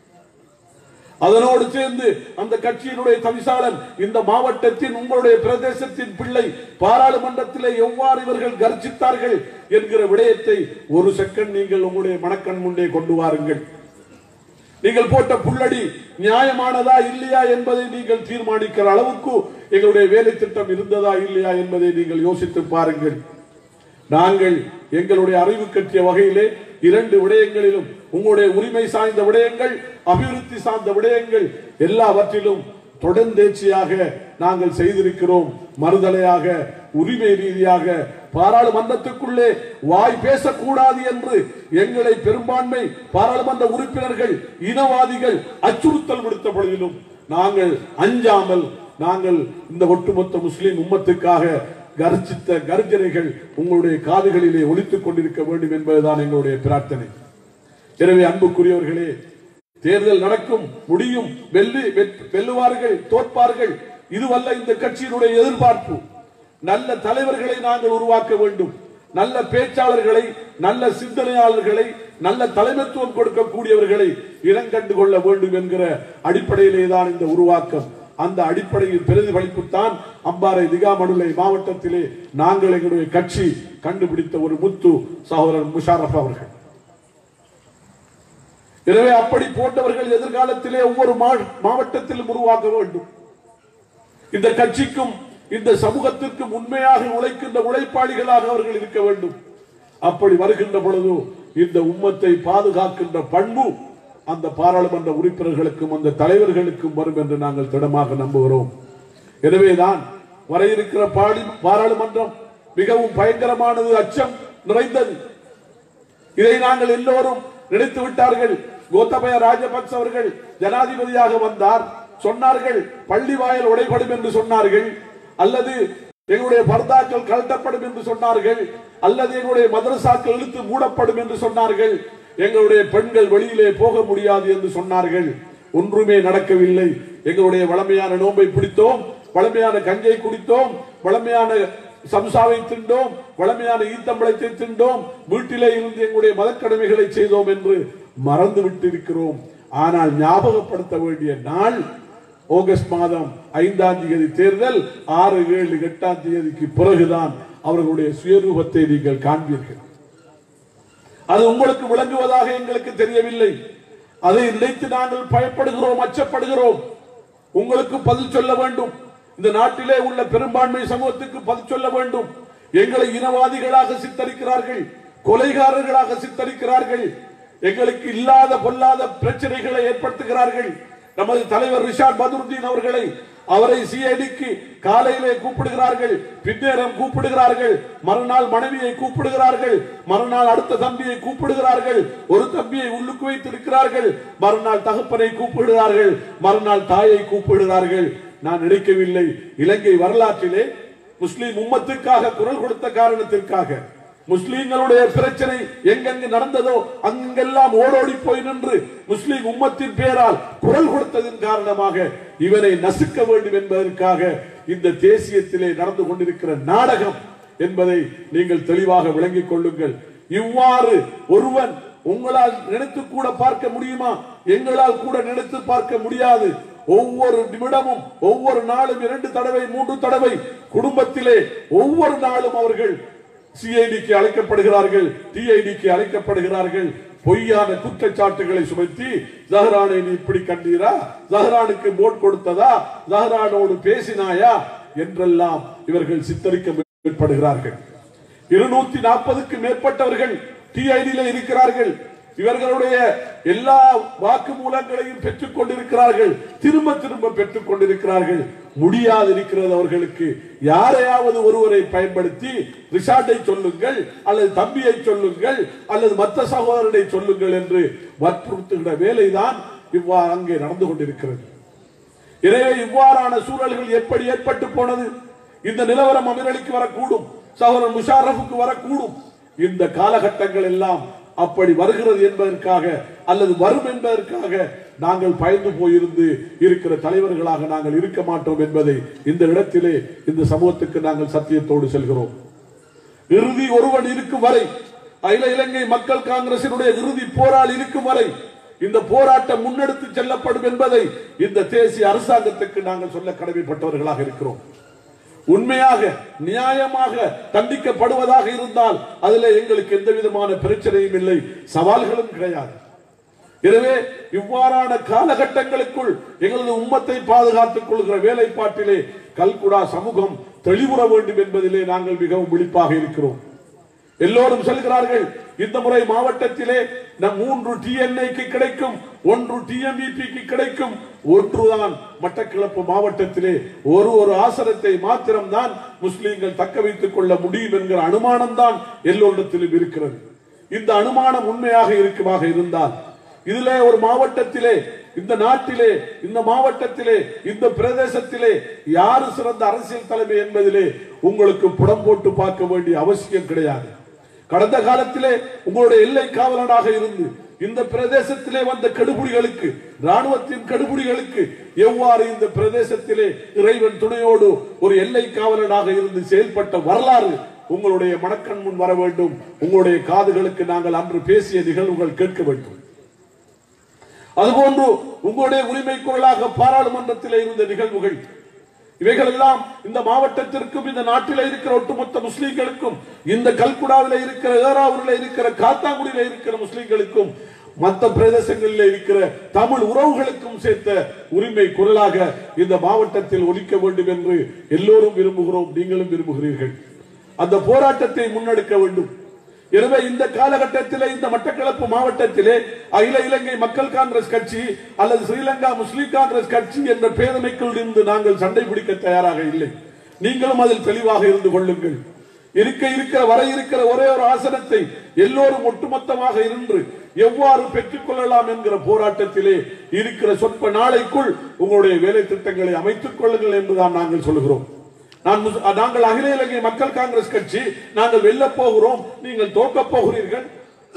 அதனோடு சேர்ந்து அந்த கட்சியினுடைய தவிசாளன் இந்த மாவட்டத்தின் உங்களுடைய பிரதேசத்தின் பிள்ளை பாராளுமன்றத்திலே எவ்வாறு இவர்கள் கர்ஜித்தார்கள் என்கிற விடயத்தை ஒரு செகண்ட் நீங்கள் உங்களுடைய மனக்கண் முன்னே கொண்டு வாருங்கள் நீங்கள் போட்ட புள்ளடி நியாயமானதா இல்லையா என்பதை நீங்கள் தீர்மானிக்கிற அளவுக்கு எங்களுடைய வேலை திட்டம் இருந்ததா இல்லையா என்பதை நீங்கள் யோசித்து பாருங்கள் நாங்கள் எங்களுடைய அறிவு கட்டிய வகையிலே இரண்டு விடயங்களிலும் உங்களுடைய உரிமை சார்ந்த விடயங்கள் அபிவிருத்தி சார்ந்த விடயங்கள் எல்லாவற்றிலும் தொடர்ந்தேர்ச்சியாக நாங்கள் செய்திருக்கிறோம் மறுதலையாக உரிமை ரீதியாக பாராளுமன்றத்துக்குள்ளே வாய் பேசக்கூடாது என்று எங்களை பெரும்பான்மை பாராளுமன்ற உறுப்பினர்கள் இனவாதிகள் அச்சுறுத்தல் விடுத்த பொழுதிலும் நாங்கள் அஞ்சாமல் நாங்கள் இந்த ஒட்டுமொத்த முஸ்லிம் உம்மத்துக்காக கர்ஜித்த கர்ஜனைகள் உங்களுடைய காதுகளிலே ஒலித்துக் கொண்டிருக்க வேண்டும் என்பதுதான் எங்களுடைய பிரார்த்தனை எனவே அன்புக்குரியவர்களே தேர்தல் நடக்கும் முடியும் வெல்லு வெற்- வெல்லுவார்கள் தோற்பார்கள் இதுவல்ல இந்த கட்சியினுடைய எதிர்பார்ப்பு நல்ல தலைவர்களை நாங்கள் உருவாக்க வேண்டும் நல்ல பேச்சாளர்களை நல்ல சிந்தனையாளர்களை நல்ல தலைமைத்துவம் கொடுக்கக்கூடியவர்களை இனங்கண்டு கொள்ள வேண்டும் என்கிற அடிப்படையிலே தான் இந்த உருவாக்கம் அந்த அடிப்படையில் பிரதிபலிப்பு தான் அம்பாறை திகாமடுலை மாவட்டத்திலே நாங்கள் எங்களுடைய கட்சி கண்டுபிடித்த ஒரு முத்து சகோதரர் முஷாரப் அவர்கள் எனவே அப்படி போன்றவர்கள் எதிர்காலத்திலே ஒவ்வொரு மா- மாவட்டத்திலும் உருவாக்க வேண்டும் இந்த கட்சிக்கும் இந்த சமூகத்திற்கும் உண்மையாக உழைக்கின்ற உழைப்பாளிகளாக அவர்கள் இருக்க வேண்டும் அப்படி வருகின்ற பொழுது இந்த உம்மத்தை பாதுகாக்கின்ற பண்பு அந்த பாராளுமன்ற உறுப்பினர்களுக்கும் அந்த தலைவர்களுக்கும் வரும் என்று நாங்கள் திடமாக நம்புகிறோம் எனவேதான் வர இருக்கிற பாடி பாராளுமன்றம் மிகவும் பயங்கரமானது அச்சம் நிறைந்தது இதை நாங்கள் எல்லோரும் நினைத்து விட்டார்கள் கோத்தபய ராஜபக்ச அவர்கள் ஜனாதிபதியாக வந்தார் சொன்னார்கள் பள்ளி வாயல் உடைபடும் என்று சொன்னார்கள் அல்லது எங்களுடைய பர்தாக்கள் கழட்டப்படும் என்று சொன்னார்கள் அல்லது எங்களுடைய மதரசாக்கள் இழுத்து மூடப்படும் என்று சொன்னார்கள் எங்களுடைய பெண்கள் வெளியிலே போக முடியாது என்று சொன்னார்கள் ஒன்றுமே நடக்கவில்லை எங்களுடைய வளமையான நோன்பை பிடித்தோம் வளமையான கஞ்சை குடித்தோம் வளமையான சம்சாவை திண்டோம் வளமையான ஈத்தம்பளத்தை திண்டோம் வீட்டிலே இருந்து எங்களுடைய மதக்கடமைகளை செய்தோம் என்று மறந்து விட்டிருக்கிறோம் ஆனால் ஞாபகப்படுத்த வேண்டிய நாள் ஆகஸ்ட் மாதம் ஐந்தாம் தேதி தேர்தல் ஆறு ஏழு எட்டாம் தேதிக்கு பிறகுதான் அவர்களுடைய சுயரூபத்தை நீங்கள் காண்பீர்கள் அது உங்களுக்கு விளங்குவதாக எங்களுக்கு தெரியவில்லை அதை நினைத்து நாங்கள் பயப்படுகிறோம் அச்சப்படுகிறோம் உங்களுக்கு பதில் சொல்ல வேண்டும் இந்த நாட்டிலே உள்ள பெரும்பான்மை சமூகத்துக்கு பதில் சொல்ல வேண்டும் எங்களை இனவாதிகளாக சித்தரிக்கிறார்கள் கொலைகாரர்களாக சித்தரிக்கிறார்கள் எங்களுக்கு இல்லாத பொல்லாத பிரச்சனைகளை ஏற்படுத்துகிறார்கள் நமது தலைவர் ரிஷாட் பதுருதீன் அவர்களை அவரை சிஐடிக்கு காலையிலே கூப்பிடுகிறார்கள் பின்னேரம் கூப்பிடுகிறார்கள் மறுநாள் மனைவியை கூப்பிடுகிறார்கள் மறுநாள் அடுத்த தம்பியை கூப்பிடுகிறார்கள் ஒரு தம்பியை உள்ளுக்கு வைத்திருக்கிறார்கள் மறுநாள் தகப்பனை கூப்பிடுகிறார்கள் மறுநாள் தாயை கூப்பிடுகிறார்கள் நான் நினைக்கவில்லை இலங்கை வரலாற்றிலே முஸ்லிம் உம்மத்துக்காக குரல் கொடுத்த காரணத்திற்காக முஸ்லிம்களுடைய பிரச்சனை எங்கெங்கு நடந்ததோ அங்கெல்லாம் ஓடோடி போய் நின்று முஸ்லிம் உம்மத்தின் பேரால் குரல் கொடுத்ததன் காரணமாக இவனை நசுக்க வேண்டும் என்பதற்காக இந்த தேசியத்திலே நடந்து கொண்டிருக்கிற நாடகம் என்பதை நீங்கள் தெளிவாக விளங்கிக் கொள்ளுங்கள் இவ்வாறு ஒருவன் உங்களால் நினைத்து கூட பார்க்க முடியுமா எங்களால் கூட நினைத்து பார்க்க முடியாது ஒவ்வொரு நிமிடமும் ஒவ்வொரு நாளும் இரண்டு தடவை மூன்று தடவை குடும்பத்திலே ஒவ்வொரு நாளும் அவர்கள் சிஐடிக்கு அழைக்கப்படுகிறார்கள் டிஐடிக்கு அழைக்கப்படுகிறார்கள் பொய்யான குற்றச்சாட்டுகளை சுமத்தி ஜஹரானை நீ இப்படி கண்டீரா ஜஹரானுக்கு போட் கொடுத்ததா ஜஹரானோடு பேசினாயா என்றெல்லாம் இவர்கள் சித்தரிக்க முற்படுகிறார்கள் இருநூத்தி நாற்பதுக்கு மேற்பட்டவர்கள் டிஐடியில இருக்கிறார்கள் இவர்களுடைய எல்லா வாக்குமூலங்களையும் பெற்றுக் கொண்டிருக்கிறார்கள் திரும்ப திரும்ப பெற்றுக் கொண்டிருக்கிறார்கள் முடியாது இருக்கிறது அவர்களுக்கு யாரையாவது ஒருவரை பயன்படுத்தி ரிஷாட்டை சொல்லுங்கள் அல்லது தம்பியை சொல்லுங்கள் அல்லது மற்ற சகோதரனை சொல்லுங்கள் என்று வற்புறுத்துகிற வேலைதான் இவ்வாறு அங்கே நடந்து கொண்டிருக்கிறது எனவே இவ்வாறான சூழல்கள் எப்படி ஏற்பட்டு போனது இந்த நிலவரம் அமீரலிக்கு வரக்கூடும் சகோதரன் முஷாரஃபுக்கு வரக்கூடும் இந்த காலகட்டங்கள் எல்லாம் அப்படி வருகிறது என்பதற்காக அல்லது வரும் என்பதற்காக நாங்கள் பயந்து போயிருந்து இருக்கிற தலைவர்களாக நாங்கள் இருக்க மாட்டோம் என்பதை இந்த இடத்திலே இந்த சமூகத்துக்கு நாங்கள் சத்தியத்தோடு செல்கிறோம் இறுதி ஒருவன் இருக்கும் வரை அகில இலங்கை மக்கள் காங்கிரசினுடைய இறுதி போரால் இருக்கும் வரை இந்த போராட்டம் முன்னெடுத்து செல்லப்படும் என்பதை இந்த தேசிய அரசாங்கத்துக்கு நாங்கள் சொல்ல கடமைப்பட்டவர்களாக இருக்கிறோம் உண்மையாக நியாயமாக தண்டிக்கப்படுவதாக இருந்தால் அதுல எங்களுக்கு எந்த விதமான பிரச்சனையும் இல்லை சவால்களும் கிடையாது எனவே இவ்வாறான காலகட்டங்களுக்குள் எங்களது உம்மத்தை பாதுகாத்துக் கொள்கிற வேலைப்பாட்டிலே கல்குடா சமூகம் தெளிவுற வேண்டும் என்பதிலே நாங்கள் மிகவும் விழிப்பாக இருக்கிறோம் எல்லோரும் சொல்கிறார்கள் இந்த முறை மாவட்டத்திலே நம் மூன்று டிஎன்ஏக்கு கிடைக்கும் ஒன்று டிஎம்இபிக்கு கிடைக்கும் ஒன்றுதான் மட்டக்கிளப்பு மாவட்டத்திலே ஒரு ஒரு ஆசனத்தை மாத்திரம்தான் முஸ்லிம்கள் தக்க வைத்துக் கொள்ள முடியும் என்கிற அனுமானம் தான் எல்லோரிடத்திலும் இருக்கிறது இந்த அனுமானம் உண்மையாக இருக்குமாக இருந்தால் இதிலே ஒரு மாவட்டத்திலே இந்த நாட்டிலே இந்த மாவட்டத்திலே இந்த பிரதேசத்திலே யாரு சிறந்த அரசியல் தலைமை என்பதிலே உங்களுக்கு புடம் போட்டு பார்க்க வேண்டிய அவசியம் கிடையாது கடந்த காலத்திலே உங்களுடைய எல்லை காவலனாக இருந்து இந்த பிரதேசத்திலே வந்த கெடுபுடிகளுக்கு ராணுவத்தின் கெடுபுடிகளுக்கு எவ்வாறு இந்த பிரதேசத்திலே இறைவன் துணையோடு ஒரு எல்லை காவலனாக இருந்து செயல்பட்ட வரலாறு உங்களுடைய மனக்கண் முன் வர வேண்டும் உங்களுடைய காதுகளுக்கு நாங்கள் அன்று பேசிய நிகழ்வுகள் கேட்க வேண்டும் அதுபோன்று உங்களுடைய உரிமை குரலாக பாராளுமன்றத்தில் இருந்த நிகழ்வுகள் இவைகள் எல்லாம் இந்த மாவட்டத்திற்கும் இந்த நாட்டில் இருக்கிற ஒட்டுமொத்த முஸ்லிம்களுக்கும் இந்த கல்குடாவில் இருக்கிற ஏறாவூரில் இருக்கிற காத்தாங்குடியில் இருக்கிற முஸ்லிம்களுக்கும் மற்ற பிரதேசங்களில் இருக்கிற தமிழ் உறவுகளுக்கும் சேர்த்த உரிமை குரலாக இந்த மாவட்டத்தில் ஒலிக்க வேண்டும் என்று எல்லோரும் விரும்புகிறோம் நீங்களும் விரும்புகிறீர்கள் அந்த போராட்டத்தை முன்னெடுக்க வேண்டும் எனவே இந்த காலகட்டத்திலே இந்த மட்டக்களப்பு மாவட்டத்திலே அகில இலங்கை மக்கள் காங்கிரஸ் கட்சி அல்லது ஸ்ரீலங்கா முஸ்லிம் காங்கிரஸ் கட்சி என்ற பேதமைக்குள் இருந்து நாங்கள் சண்டை பிடிக்க தயாராக இல்லை நீங்களும் அதில் தெளிவாக இருந்து கொள்ளுங்கள் இருக்க இருக்கிற வர இருக்கிற ஒரே ஒரு ஆசனத்தை எல்லோரும் ஒட்டுமொத்தமாக இருந்து எவ்வாறு பெற்றுக் கொள்ளலாம் என்கிற போராட்டத்திலே இருக்கிற சொற்ப நாளைக்குள் உங்களுடைய வேலை திட்டங்களை அமைத்துக் கொள்ளுங்கள் என்றுதான் நாங்கள் சொல்கிறோம் நான் முஸ்- நாங்கள் அகில இலங்கை மக்கள் காங்கிரஸ் கட்சி நாங்கள் வெல்லப் போகிறோம் நீங்கள் தோக்கப் போகிறீர்கள்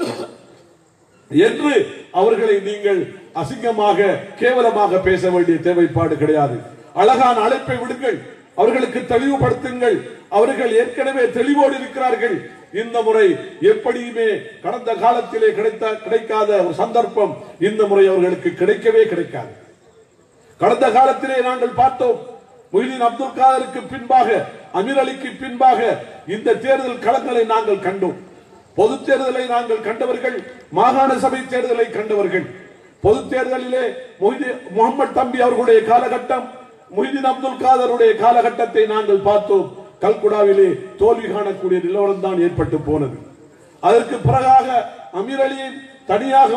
என்று அவர்களை நீங்கள் அசிங்கமாக கேவலமாக பேச வேண்டிய தேவைப்பாடு கிடையாது அழகான அழைப்பை விடுங்கள் அவர்களுக்கு தெளிவுபடுத்துங்கள் அவர்கள் ஏற்கனவே தெளிவோடு இருக்கிறார்கள் இந்த முறை எப்படியுமே கடந்த காலத்திலே கிடைத்த கிடைக்காத ஒரு சந்தர்ப்பம் இந்த முறை அவர்களுக்கு கிடைக்கவே கிடைக்காது கடந்த காலத்திலே நாங்கள் பார்த்தோம் மொய்தீன் அப்துல் காதருக்கு பின்பாக அமீர் அலிக்கு பின்பாக இந்த தேர்தல் களங்களை நாங்கள் கண்டோம் பொது தேர்தலை நாங்கள் கண்டவர்கள் மாகாண சபை தேர்தலை கண்டவர்கள் பொது தேர்தலிலே மொய்தீன் முகமது தம்பி அவர்களுடைய காலகட்டம் மொய்தீன் அப்துல் காதருடைய காலகட்டத்தை நாங்கள் பார்த்தோம் கல்குடாவிலே தோல்வி காணக்கூடிய நிலவரம் தான் ஏற்பட்டு போனது அதற்கு பிறகாக அமீர் அலியை தனியாக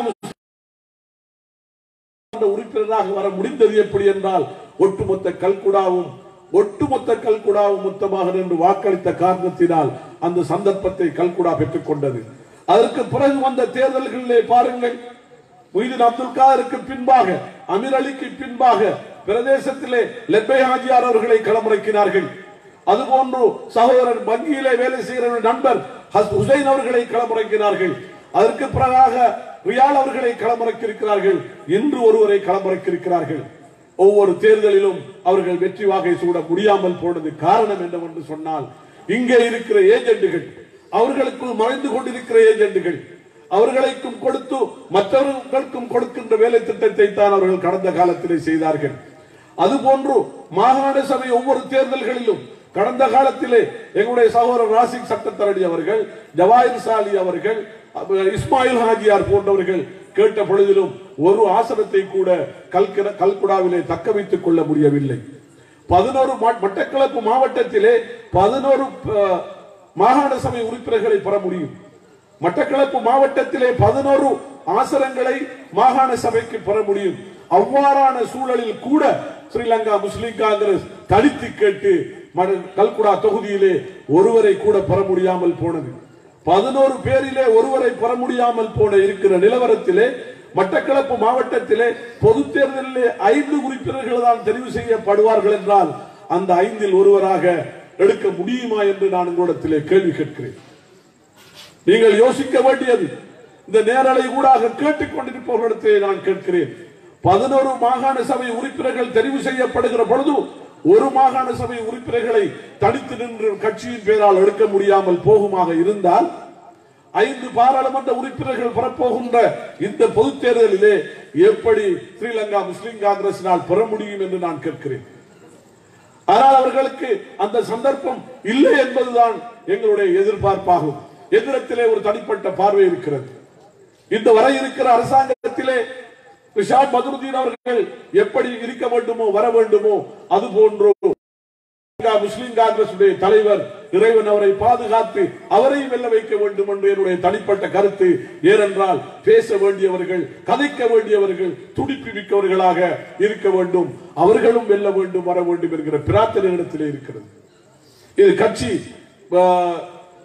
அந்த உறுப்பினராக வர முடிந்தது எப்படி என்றால் ஒட்டுமொத்த கல்குடாவும் ஒட்டுமொத்த கல்குடாவும் மொத்தமாக நின்று வாக்களித்த காரணத்தினால் அந்த சந்தர்ப்பத்தை கல்குடா பெற்றுக் கொண்டது அதற்கு பிறகு வந்த தேர்தல்களிலே பாருங்கள் முய்தீன் அப்துல் காதருக்கு பின்பாக அமீர் அலிக்கு பின்பாக பிரதேசத்திலே லெப்பை ஹாஜியார் அவர்களை களமிறக்கினார்கள் அதுபோன்று சகோதரர் வங்கியிலே வேலை செய்கிற ஒரு நண்பர் ஹஸ்- ஹுசைன் அவர்களை களமிறக்கினார்கள் அதற்கு பிறகாக ரியால் அவர்களை களமிறக்கியிருக்கிறார்கள் இன்று ஒருவரை களமிறக்கியிருக்கிறார்கள் ஒவ்வொரு தேர்தலிலும் அவர்கள் வெற்றி வாகை சூட முடியாமல் போனது காரணம் என்னவென்று சொன்னால் இங்கே இருக்கிற ஏஜெண்டுகள் அவர்களுக்குள் மறைந்து கொண்டிருக்கிற ஏஜெண்டுகள் அவர்களுக்கும் கொடுத்து மற்றவர்களுக்கும் கொடுக்கின்ற வேலை திட்டத்தை தான் அவர்கள் கடந்த காலத்திலே செய்தார்கள் அதுபோன்று மாகாண சபை ஒவ்வொரு தேர்தல்களிலும் கடந்த காலத்திலே எங்களுடைய சகோதரர் ராசிக் சட்டத்தரணி அவர்கள் ஜவாஹிர் சாலி அவர்கள் அஹ், இஸ்மாயில் ஹாஜியார் போன்றவர்கள் கேட்ட பொழுதிலும் ஒரு ஆசனத்தை கூட கல்கிற கல்குடாவிலே தக்க வைத்துக் கொள்ள முடியவில்லை பதினோரு மா- மட்டக்களப்பு மாவட்டத்திலே பதினோரு அஹ், மாகாண சபை உறுப்பினர்களை பெற முடியும் மட்டக்களப்பு மாவட்டத்திலே பதினோரு ஆசனங்களை மாகாண சபைக்கு பெற முடியும் அவ்வாறான சூழலில் கூட ஸ்ரீலங்கா முஸ்லிம் காங்கிரஸ் தனித்து கேட்டு மட- கல்குடா தொகுதியிலே ஒருவரை கூட பெற முடியாமல் போனது பதினோரு பேரிலே ஒருவரை பெற முடியாமல் போன இருக்கிற நிலவரத்திலே மட்டக்களப்பு மாவட்டத்திலே பொது தேர்தலிலே ஐந்து உறுப்பினர்கள் தான் தெரிவு செய்யப்படுவார்கள் என்றால் அந்த ஐந்தில் ஒருவராக எடுக்க முடியுமா என்று நான் உங்களிடத்திலே கேள்வி கேட்கிறேன் நீங்கள் யோசிக்க வேண்டியது இந்த நேரலை ஊடாக கேட்டுக் கொண்டிருப்பவர்களிடத்திலே நான் கேட்கிறேன் பதினோரு மாகாண சபை உறுப்பினர்கள் தெரிவு செய்யப்படுகிற பொழுது ஒரு மாகாண சபை உறுப்பினர்களை தனித்து நின்று கட்சியின் பேரால் எடுக்க முடியாமல் போகுமாக இருந்தால் ஐந்து பாராளுமன்ற உறுப்பினர்கள் பெறப்போகின்ற இந்த பொதுத் தேர்தலிலே எப்படி ஸ்ரீலங்கா முஸ்லிம் காங்கிரசினால் பெற முடியும் என்று நான் கேட்கிறேன் ஆனால் அவர்களுக்கு அந்த சந்தர்ப்பம் இல்லை என்பதுதான் எங்களுடைய எதிர்பார்ப்பாகும் எதிரத்திலே ஒரு தனிப்பட்ட பார்வை இருக்கிறது இந்த வர இருக்கிற அரசாங்கத்திலே ரிஷாத் மதுருதீன் அவர்கள் எப்படி இருக்க வேண்டுமோ வர வேண்டுமோ அது போன்றோ முஸ்லிம் காங்கிரஸ் தலைவர் இறைவன் அவரை பாதுகாத்து அவரையும் வெல்ல வைக்க வேண்டும் என்று என்னுடைய தனிப்பட்ட கருத்து ஏனென்றால் பேச வேண்டியவர்கள் கதைக்க வேண்டியவர்கள் துடிப்பு மிக்கவர்களாக இருக்க வேண்டும் அவர்களும் வெல்ல வேண்டும் வர வேண்டும் என்கிற பிரார்த்தனை இடத்திலே இருக்கிறது இது கட்சி ஆஹ்,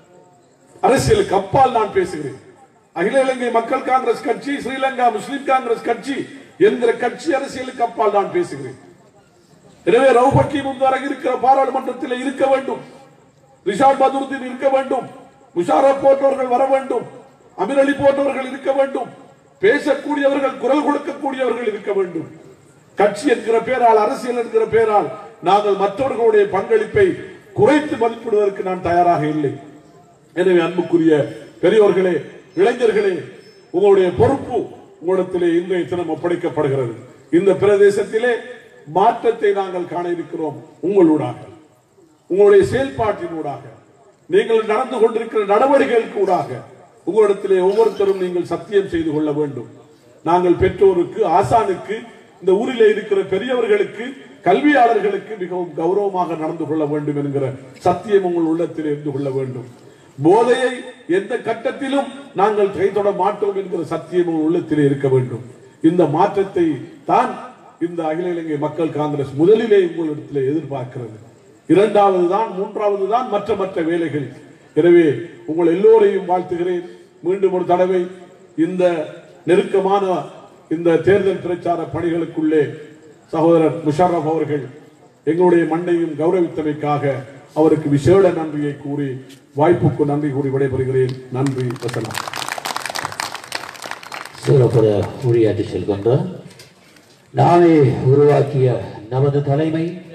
அரசியலுக்கு அப்பால் நான் பேசுகிறேன் அகில இலங்கை மக்கள் காங்கிரஸ் கட்சி ஸ்ரீலங்கா முஸ்லிம் காங்கிரஸ் கட்சி என்கிற கட்சி அரசியலுக்கு அப்பால் நான் பேசுகிறேன் எனவே ரவுபக்கி முன்வர இருக்கிற பாராளுமன்றத்தில் இருக்க வேண்டும் ரிஷாட் பதுருதீன் இருக்க வேண்டும் முஷாரப் போன்றவர்கள் வர வேண்டும் அமீர் அலி போன்றவர்கள் இருக்க வேண்டும் பேசக்கூடியவர்கள் குரல் கொடுக்கக்கூடியவர்கள் இருக்க வேண்டும் கட்சி என்கிற பேரால் அரசியல் என்கிற பேரால் நாங்கள் மற்றவர்களுடைய பங்களிப்பை குறைத்து மதிப்பிடுவதற்கு நான் தயாராக இல்லை எனவே அன்புக்குரிய பெரியோர்களே இளைஞர்களே உங்களுடைய பொறுப்பு உங்களிடத்திலே இன்றைய தினம் ஒப்படைக்கப்படுகிறது இந்த பிரதேசத்திலே மாற்றத்தை நாங்கள் காண இருக்கிறோம் உங்களூடாக உங்களுடைய செயல்பாட்டினூடாக நீங்கள் நடந்து கொண்டிருக்கிற நடவடிக்கைகளுக்கு ஊடாக உங்களிடத்திலே ஒவ்வொருத்தரும் நீங்கள் சத்தியம் செய்து கொள்ள வேண்டும் நாங்கள் பெற்றோருக்கு ஆசானுக்கு இந்த ஊரிலே இருக்கிற பெரியவர்களுக்கு கல்வியாளர்களுக்கு மிகவும் கௌரவமாக நடந்து கொள்ள வேண்டும் என்கிற சத்தியம் உங்கள் உள்ளத்தில் இருந்து கொள்ள வேண்டும் போதையை எந்த கட்டத்திலும் நாங்கள் கைதொட மாட்டோம் என்கிற சத்தியம் உங்கள் உள்ளத்திலே இருக்க வேண்டும் இந்த மாற்றத்தை தான் இந்த அகில இலங்கை மக்கள் காங்கிரஸ் முதலிலே உங்களிடத்திலே எதிர்பார்க்கிறது இரண்டாவது தான் மூன்றாவது தான் மற்ற மற்ற வேலைகள் எனவே உங்கள் எல்லோரையும் வாழ்த்துகிறேன் மீண்டும் ஒரு தடவை இந்த நெருக்கமான இந்த தேர்தல் பிரச்சார பணிகளுக்குள்ளே சகோதரர் முஷாரப் அவர்கள் எங்களுடைய மண்ணையும் கௌரவித்தமைக்காக அவருக்கு விசேட நன்றியை கூறி வாய்ப்புக்கு நன்றி கூறி விடைபெறுகிறேன் நன்றி வசலாம் சிறப்புற உரையாற்றி செல்கின்ற நாமே உருவாக்கிய நமது தலைமை